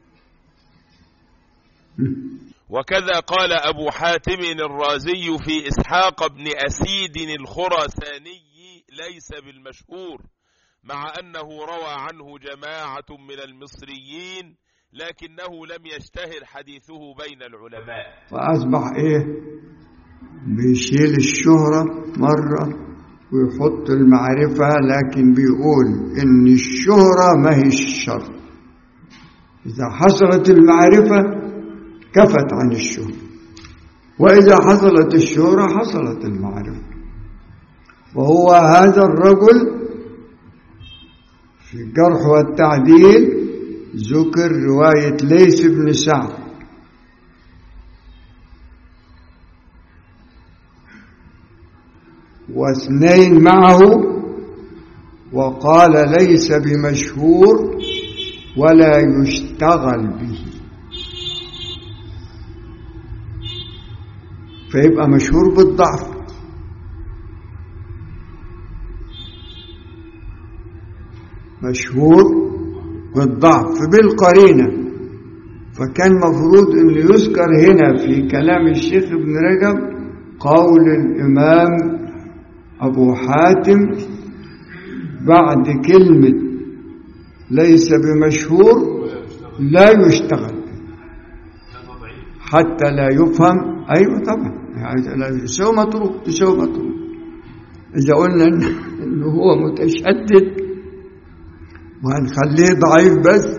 وكذا قال أبو حاتم الرازي في إسحاق بن أسيد الخراساني ليس بالمشهور مع أنه روى عنه جماعة من المصريين لكنه لم يشتهر حديثه بين العلماء فأصبح إيه بيشيل الشهرة مرة ويحط المعرفة لكن بيقول إن الشهرة ما هي الشر إذا حصلت المعرفة كفت عن الشهرة وإذا حصلت الشهرة حصلت المعرفة وهو هذا الرجل في الجرح والتعديل ذكر رواية ليث بن سعد واثنين معه وقال ليس بمشهور ولا يشتغل به فيبقى مشهور بالضعف مشهور بالضعف بالقرينة فكان مفروض أن يذكر هنا في كلام الشيخ ابن رجب قول الإمام أبو حاتم بعد كلمة ليس بمشهور لا يشتغل حتى لا يفهم أيوة طبعا يعني لا يسوي مطروح يسوي مطروح إذا قلنا إن- إنه هو متشدد وهنخليه ضعيف بس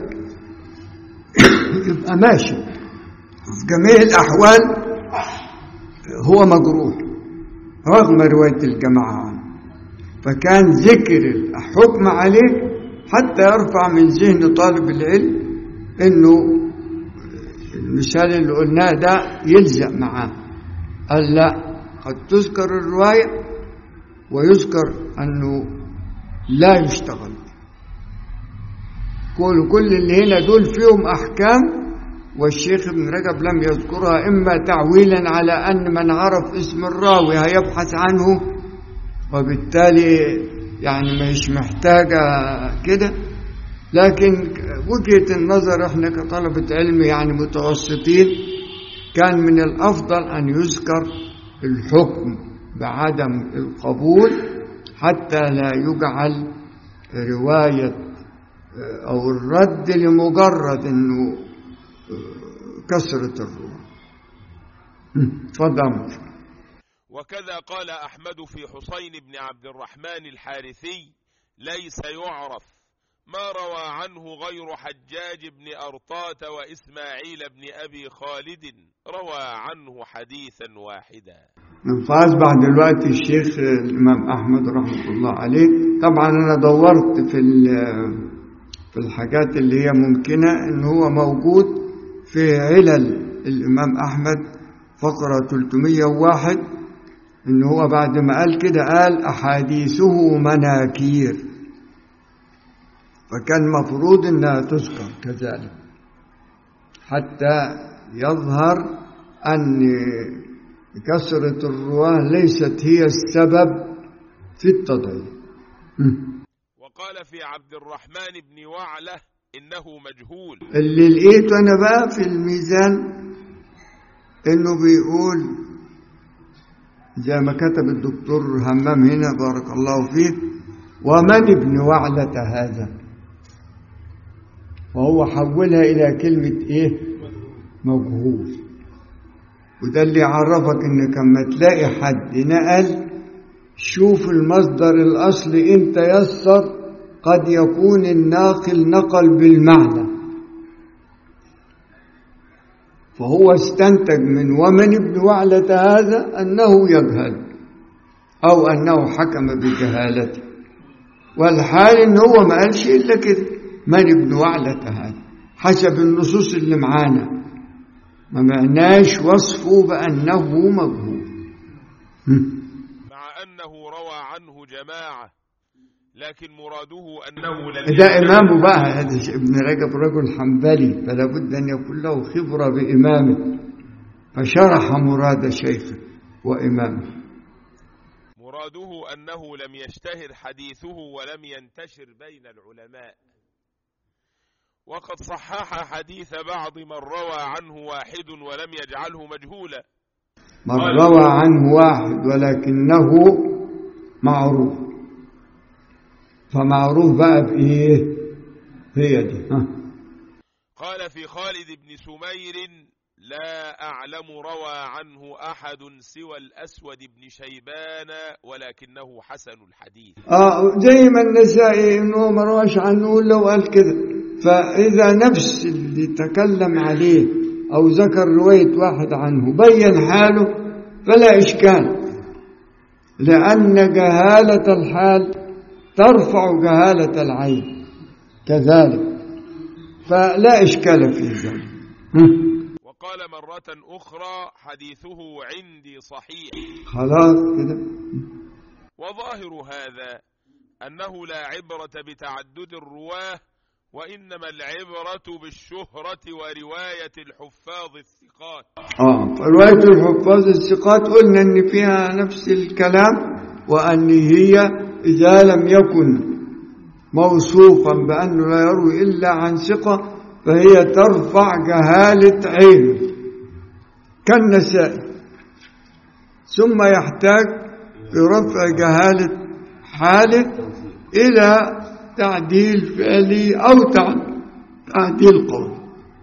يبقى ماشي في جميع الأحوال هو مجروح رغم رواية الجماعة عنه فكان ذكر الحكم عليه حتى يرفع من ذهن طالب العلم انه المثال اللي قلناه ده يلزق معاه قال لا قد تذكر الرواية ويذكر انه لا يشتغل كل كل اللي هنا دول فيهم احكام والشيخ ابن رجب لم يذكرها اما تعويلا على ان من عرف اسم الراوي هيبحث عنه وبالتالي يعني مش محتاجة كده لكن وجهة النظر احنا كطلبة علم يعني متوسطين كان من الأفضل أن يذكر الحكم بعدم القبول حتى لا يجعل رواية أو الرد لمجرد أنه كسرة الروح تفضل وكذا قال أحمد في حسين بن عبد الرحمن الحارثي ليس يعرف ما روى عنه غير حجاج بن أرطاة وإسماعيل بن أبي خالد روى عنه حديثا واحدا فأصبح دلوقتي الشيخ الإمام أحمد رحمة الله عليه طبعا أنا دورت في في الحاجات اللي هي ممكنة إن هو موجود في علل الإمام أحمد فقرة 301 إن هو بعد ما قال كده قال أحاديثه مناكير فكان مفروض إنها تذكر كذلك حتى يظهر أن كثرة الرواه ليست هي السبب في التضعيف وقال في عبد الرحمن بن وعلة إنه مجهول اللي لقيته أنا بقى في الميزان إنه بيقول زي ما كتب الدكتور همام هنا بارك الله فيه ومن ابن وعلة هذا وهو حولها إلى كلمة إيه مجهول وده اللي يعرفك إنك لما تلاقي حد نقل شوف المصدر الأصلي إن تيسر قد يكون الناقل نقل بالمعنى فهو استنتج من ومن ابن وعلة هذا أنه يجهل أو أنه حكم بجهالته والحال إن هو ما قالش إلا كده من ابن وعلة هذا حسب النصوص اللي معانا ما معناش وصفه بأنه مجهول مع أنه روى عنه جماعة لكن مراده أنه لم ده يجتمع- إمامه بقى هذا ابن رجب رجل حنبلي فلا بد أن يكون له خبرة بإمامه فشرح مراد شيخه وإمامه مراده أنه لم يشتهر حديثه ولم ينتشر بين العلماء وقد صحح حديث بعض من روى عنه واحد ولم يجعله مجهولا من روى عنه واحد ولكنه معروف فمعروف بقى بإيه هي دي ها. قال في خالد بن سمير لا أعلم روى عنه أحد سوى الأسود بن شيبان ولكنه حسن الحديث اه زي ما النسائي انه ما رواش عنه الا وقال كده فاذا نفس اللي تكلم عليه او ذكر روايه واحد عنه بين حاله فلا اشكال لان جهاله الحال ترفع جهاله العين كذلك فلا اشكال في ذلك هم. وقال مرة أخرى حديثه عندي صحيح خلاص كده وظاهر هذا أنه لا عبرة بتعدد الرواه وإنما العبرة بالشهرة ورواية الحفاظ الثقات اه رواية الحفاظ الثقات قلنا ان فيها نفس الكلام وان هي اذا لم يكن موصوفا بانه لا يروي الا عن ثقة فهي ترفع جهالة عينه كالنسائي ثم يحتاج في رفع جهالة حاله إلى تعديل فعلي أو تع- تعديل قولي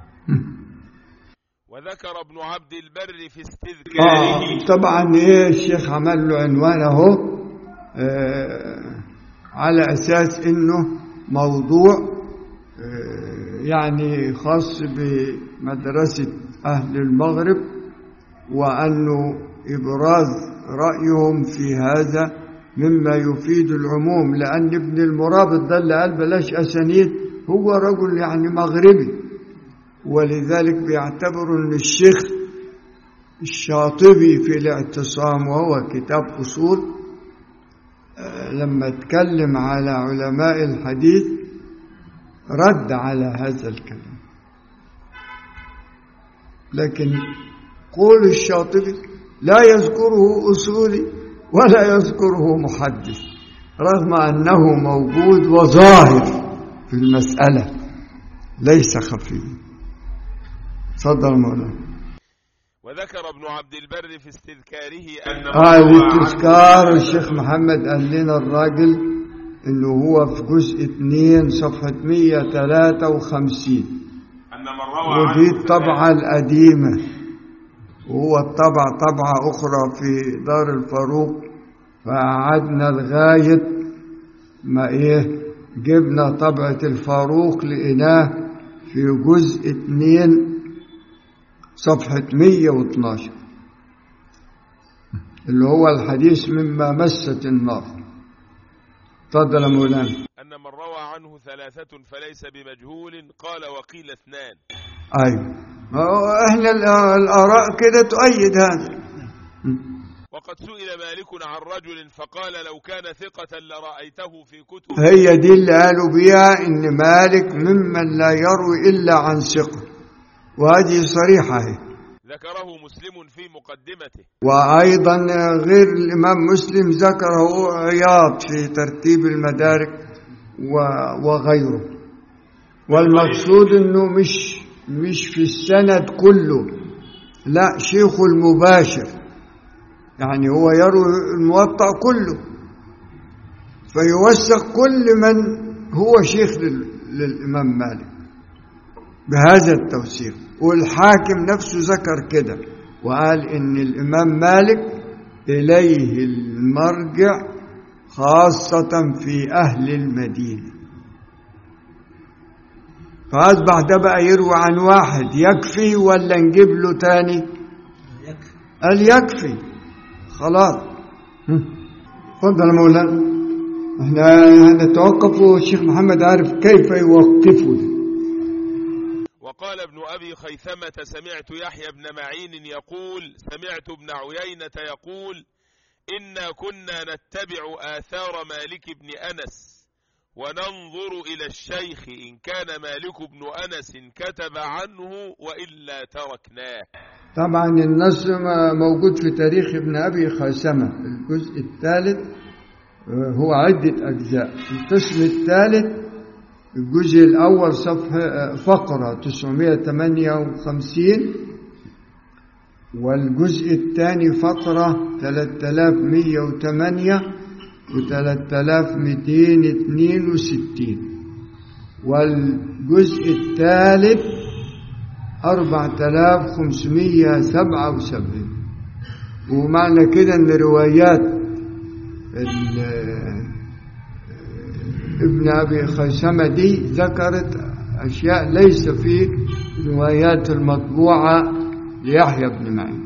وذكر ابن عبد البر في استذكاره آه طبعا ايه الشيخ عمل له عنوان اهو آه على اساس انه موضوع آه يعني خاص بمدرسة اهل المغرب وانه ابراز رايهم في هذا مما يفيد العموم لان ابن المرابط ده اللي قال بلاش اسانيد هو رجل يعني مغربي ولذلك بيعتبروا ان الشيخ الشاطبي في الاعتصام وهو كتاب أصول آه، لما اتكلم على علماء الحديث رد على هذا الكلام لكن قول الشاطبي لا يذكره أصولي ولا يذكره محدث رغم أنه موجود وظاهر في المسألة ليس خفيا تفضل مولانا وذكر ابن عبد البر في استذكاره أنه آه روى عنه- التذكار الشيخ محمد قال لنا الراجل انه هو في جزء 2 صفحة 153 أن من روى ودي عنه الطبعة القديمة وهو الطبع طبعة أخرى في دار الفاروق فقعدنا لغاية ما إيه جبنا طبعة الفاروق لقيناه في جزء 2 صفحة 112 اللي هو الحديث مما مست النار تفضل يا مولانا أن من روى عنه ثلاثة فليس بمجهول قال وقيل اثنان أيوة هو احنا الآ- الآراء كده تؤيد هذا وقد سئل مالك عن رجل فقال لو كان ثقة لرأيته في كتب هي دي اللي قالوا بيها إن مالك ممن لا يروي إلا عن ثقة وهذه صريحة هي ذكره مسلم في مقدمته وأيضا غير الإمام مسلم ذكره عياض في ترتيب المدارك و- وغيره والمقصود أنه مش مش في السند كله لا شيخه المباشر يعني هو يروي الموطأ كله فيوثق كل من هو شيخ لل- للإمام مالك بهذا التوثيق والحاكم نفسه ذكر كده وقال إن الإمام مالك إليه المرجع خاصة في أهل المدينة فأصبح ده بقى يروي عن واحد يكفي ولا نجيب له تاني يكفي قال يكفي خلاص هم. اتفضل يا مولانا احنا هنتوقف والشيخ محمد عارف كيف يوقفه ده. وقال ابن أبي خيثمة سمعت يحيى بن معين يقول سمعت ابن عيينة يقول إنا كنا نتبع آثار مالك بن أنس وننظر إلى الشيخ إن كان مالك بن أنس كتب عنه وإلا تركناه طبعا النص م- موجود في تاريخ ابن أبي خيثمة الجزء الثالث آه، هو عدة أجزاء القسم الثالث الجزء الأول صفحة آه، فقرة 958 والجزء الثاني فقرة 3108 و 3262 والجزء الثالث 4577 ومعنى كده ان روايات ال- ابن ابي خيثمه دي ذكرت اشياء ليس في روايات المطبوعه ليحيى بن معين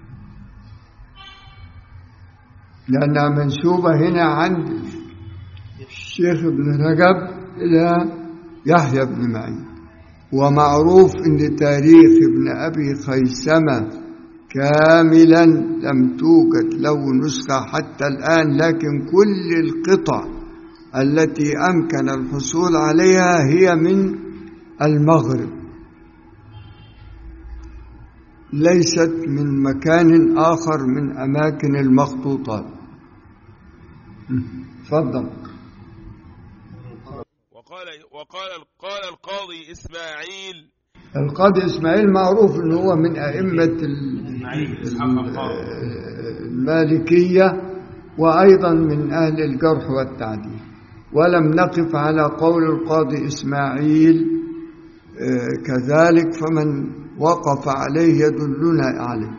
لانها منسوبه هنا عند الشيخ ابن رجب الى يحيى بن معين ومعروف ان تاريخ ابن ابي خيثمه كاملا لم توجد له نسخه حتى الان لكن كل القطع التي امكن الحصول عليها هي من المغرب ليست من مكان اخر من اماكن المخطوطات تفضل وقال وقال قال القاضي إسماعيل القاضي اسماعيل معروف انه هو من ائمه ال- إسحاق المالكيه وايضا من اهل الجرح والتعديل ولم نقف على قول القاضي اسماعيل آه، كذلك فمن وقف عليه يدلنا عليه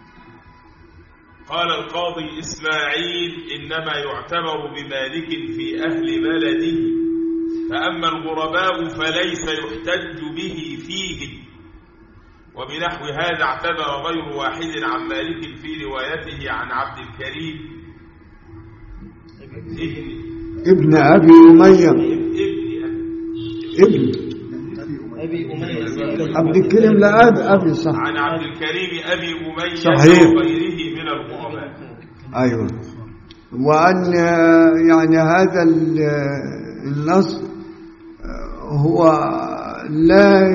قال القاضي إسماعيل إنما يعتبر بمالك في أهل بلده فأما الغرباء فليس يحتج به فيهم وبنحو هذا اعتبر غير واحد عن مالك في روايته عن عبد الكريم ابن ابن ابي اميه ابن ابن أبي أمية عبد الكريم لا اب ابي صح عن عبد الكريم أبي أمية صحيح. وغيره من الغرباء ايوه وان آه، يعني هذا ال- آه، النص آه، هو لا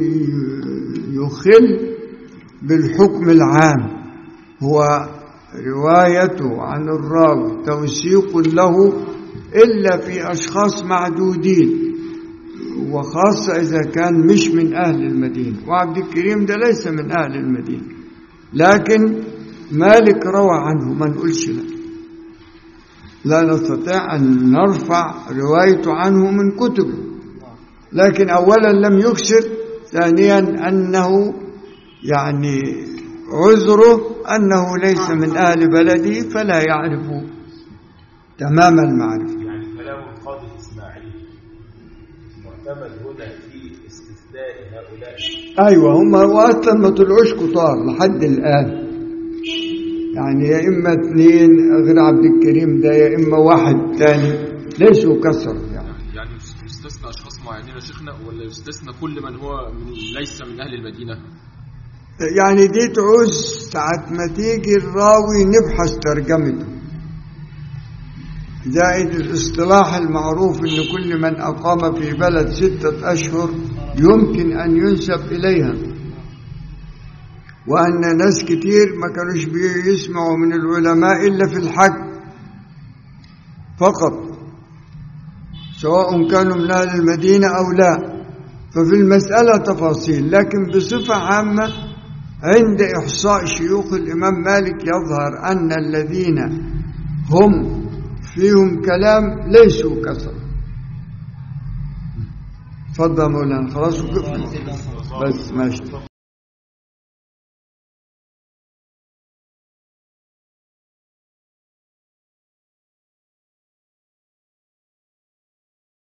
يخل بالحكم العام هو روايته عن الراوي توثيق له الا في اشخاص معدودين وخاصه اذا كان مش من اهل المدينه وعبد الكريم ده ليس من اهل المدينه لكن مالك روى عنه ما نقولش لا لا نستطيع أن نرفع روايته عنه من كتبه لكن أولا لم يكسر ثانيا أنه يعني عذره أنه ليس من أهل بلده فلا يعرف تمام المعرفة يعني كلام القاضي إسماعيل معتمد هنا في استثناء هؤلاء أيوة هم أصلا ما طلعوش كتار لحد الآن يعني يا إما اثنين غير عبد الكريم ده يا إما واحد ثاني ليسوا كسر يعني يعني يستثنى اشخاص معينين يا شيخنا ولا يستثنى كل من هو من ليس من اهل المدينه يعني دي تعوز ساعة ما تيجي الراوي نبحث ترجمته زائد الاصطلاح المعروف ان كل من اقام في بلد ستة اشهر يمكن ان ينسب اليها وان ناس كتير ما كانوش بيسمعوا من العلماء الا في الحج فقط سواء كانوا من اهل المدينة او لا ففي المسألة تفاصيل لكن بصفة عامة عند إحصاء شيوخ الإمام مالك يظهر أن الذين هم فيهم كلام ليسوا كثرة تفضل مولانا خلاص وقفنا بس ماشي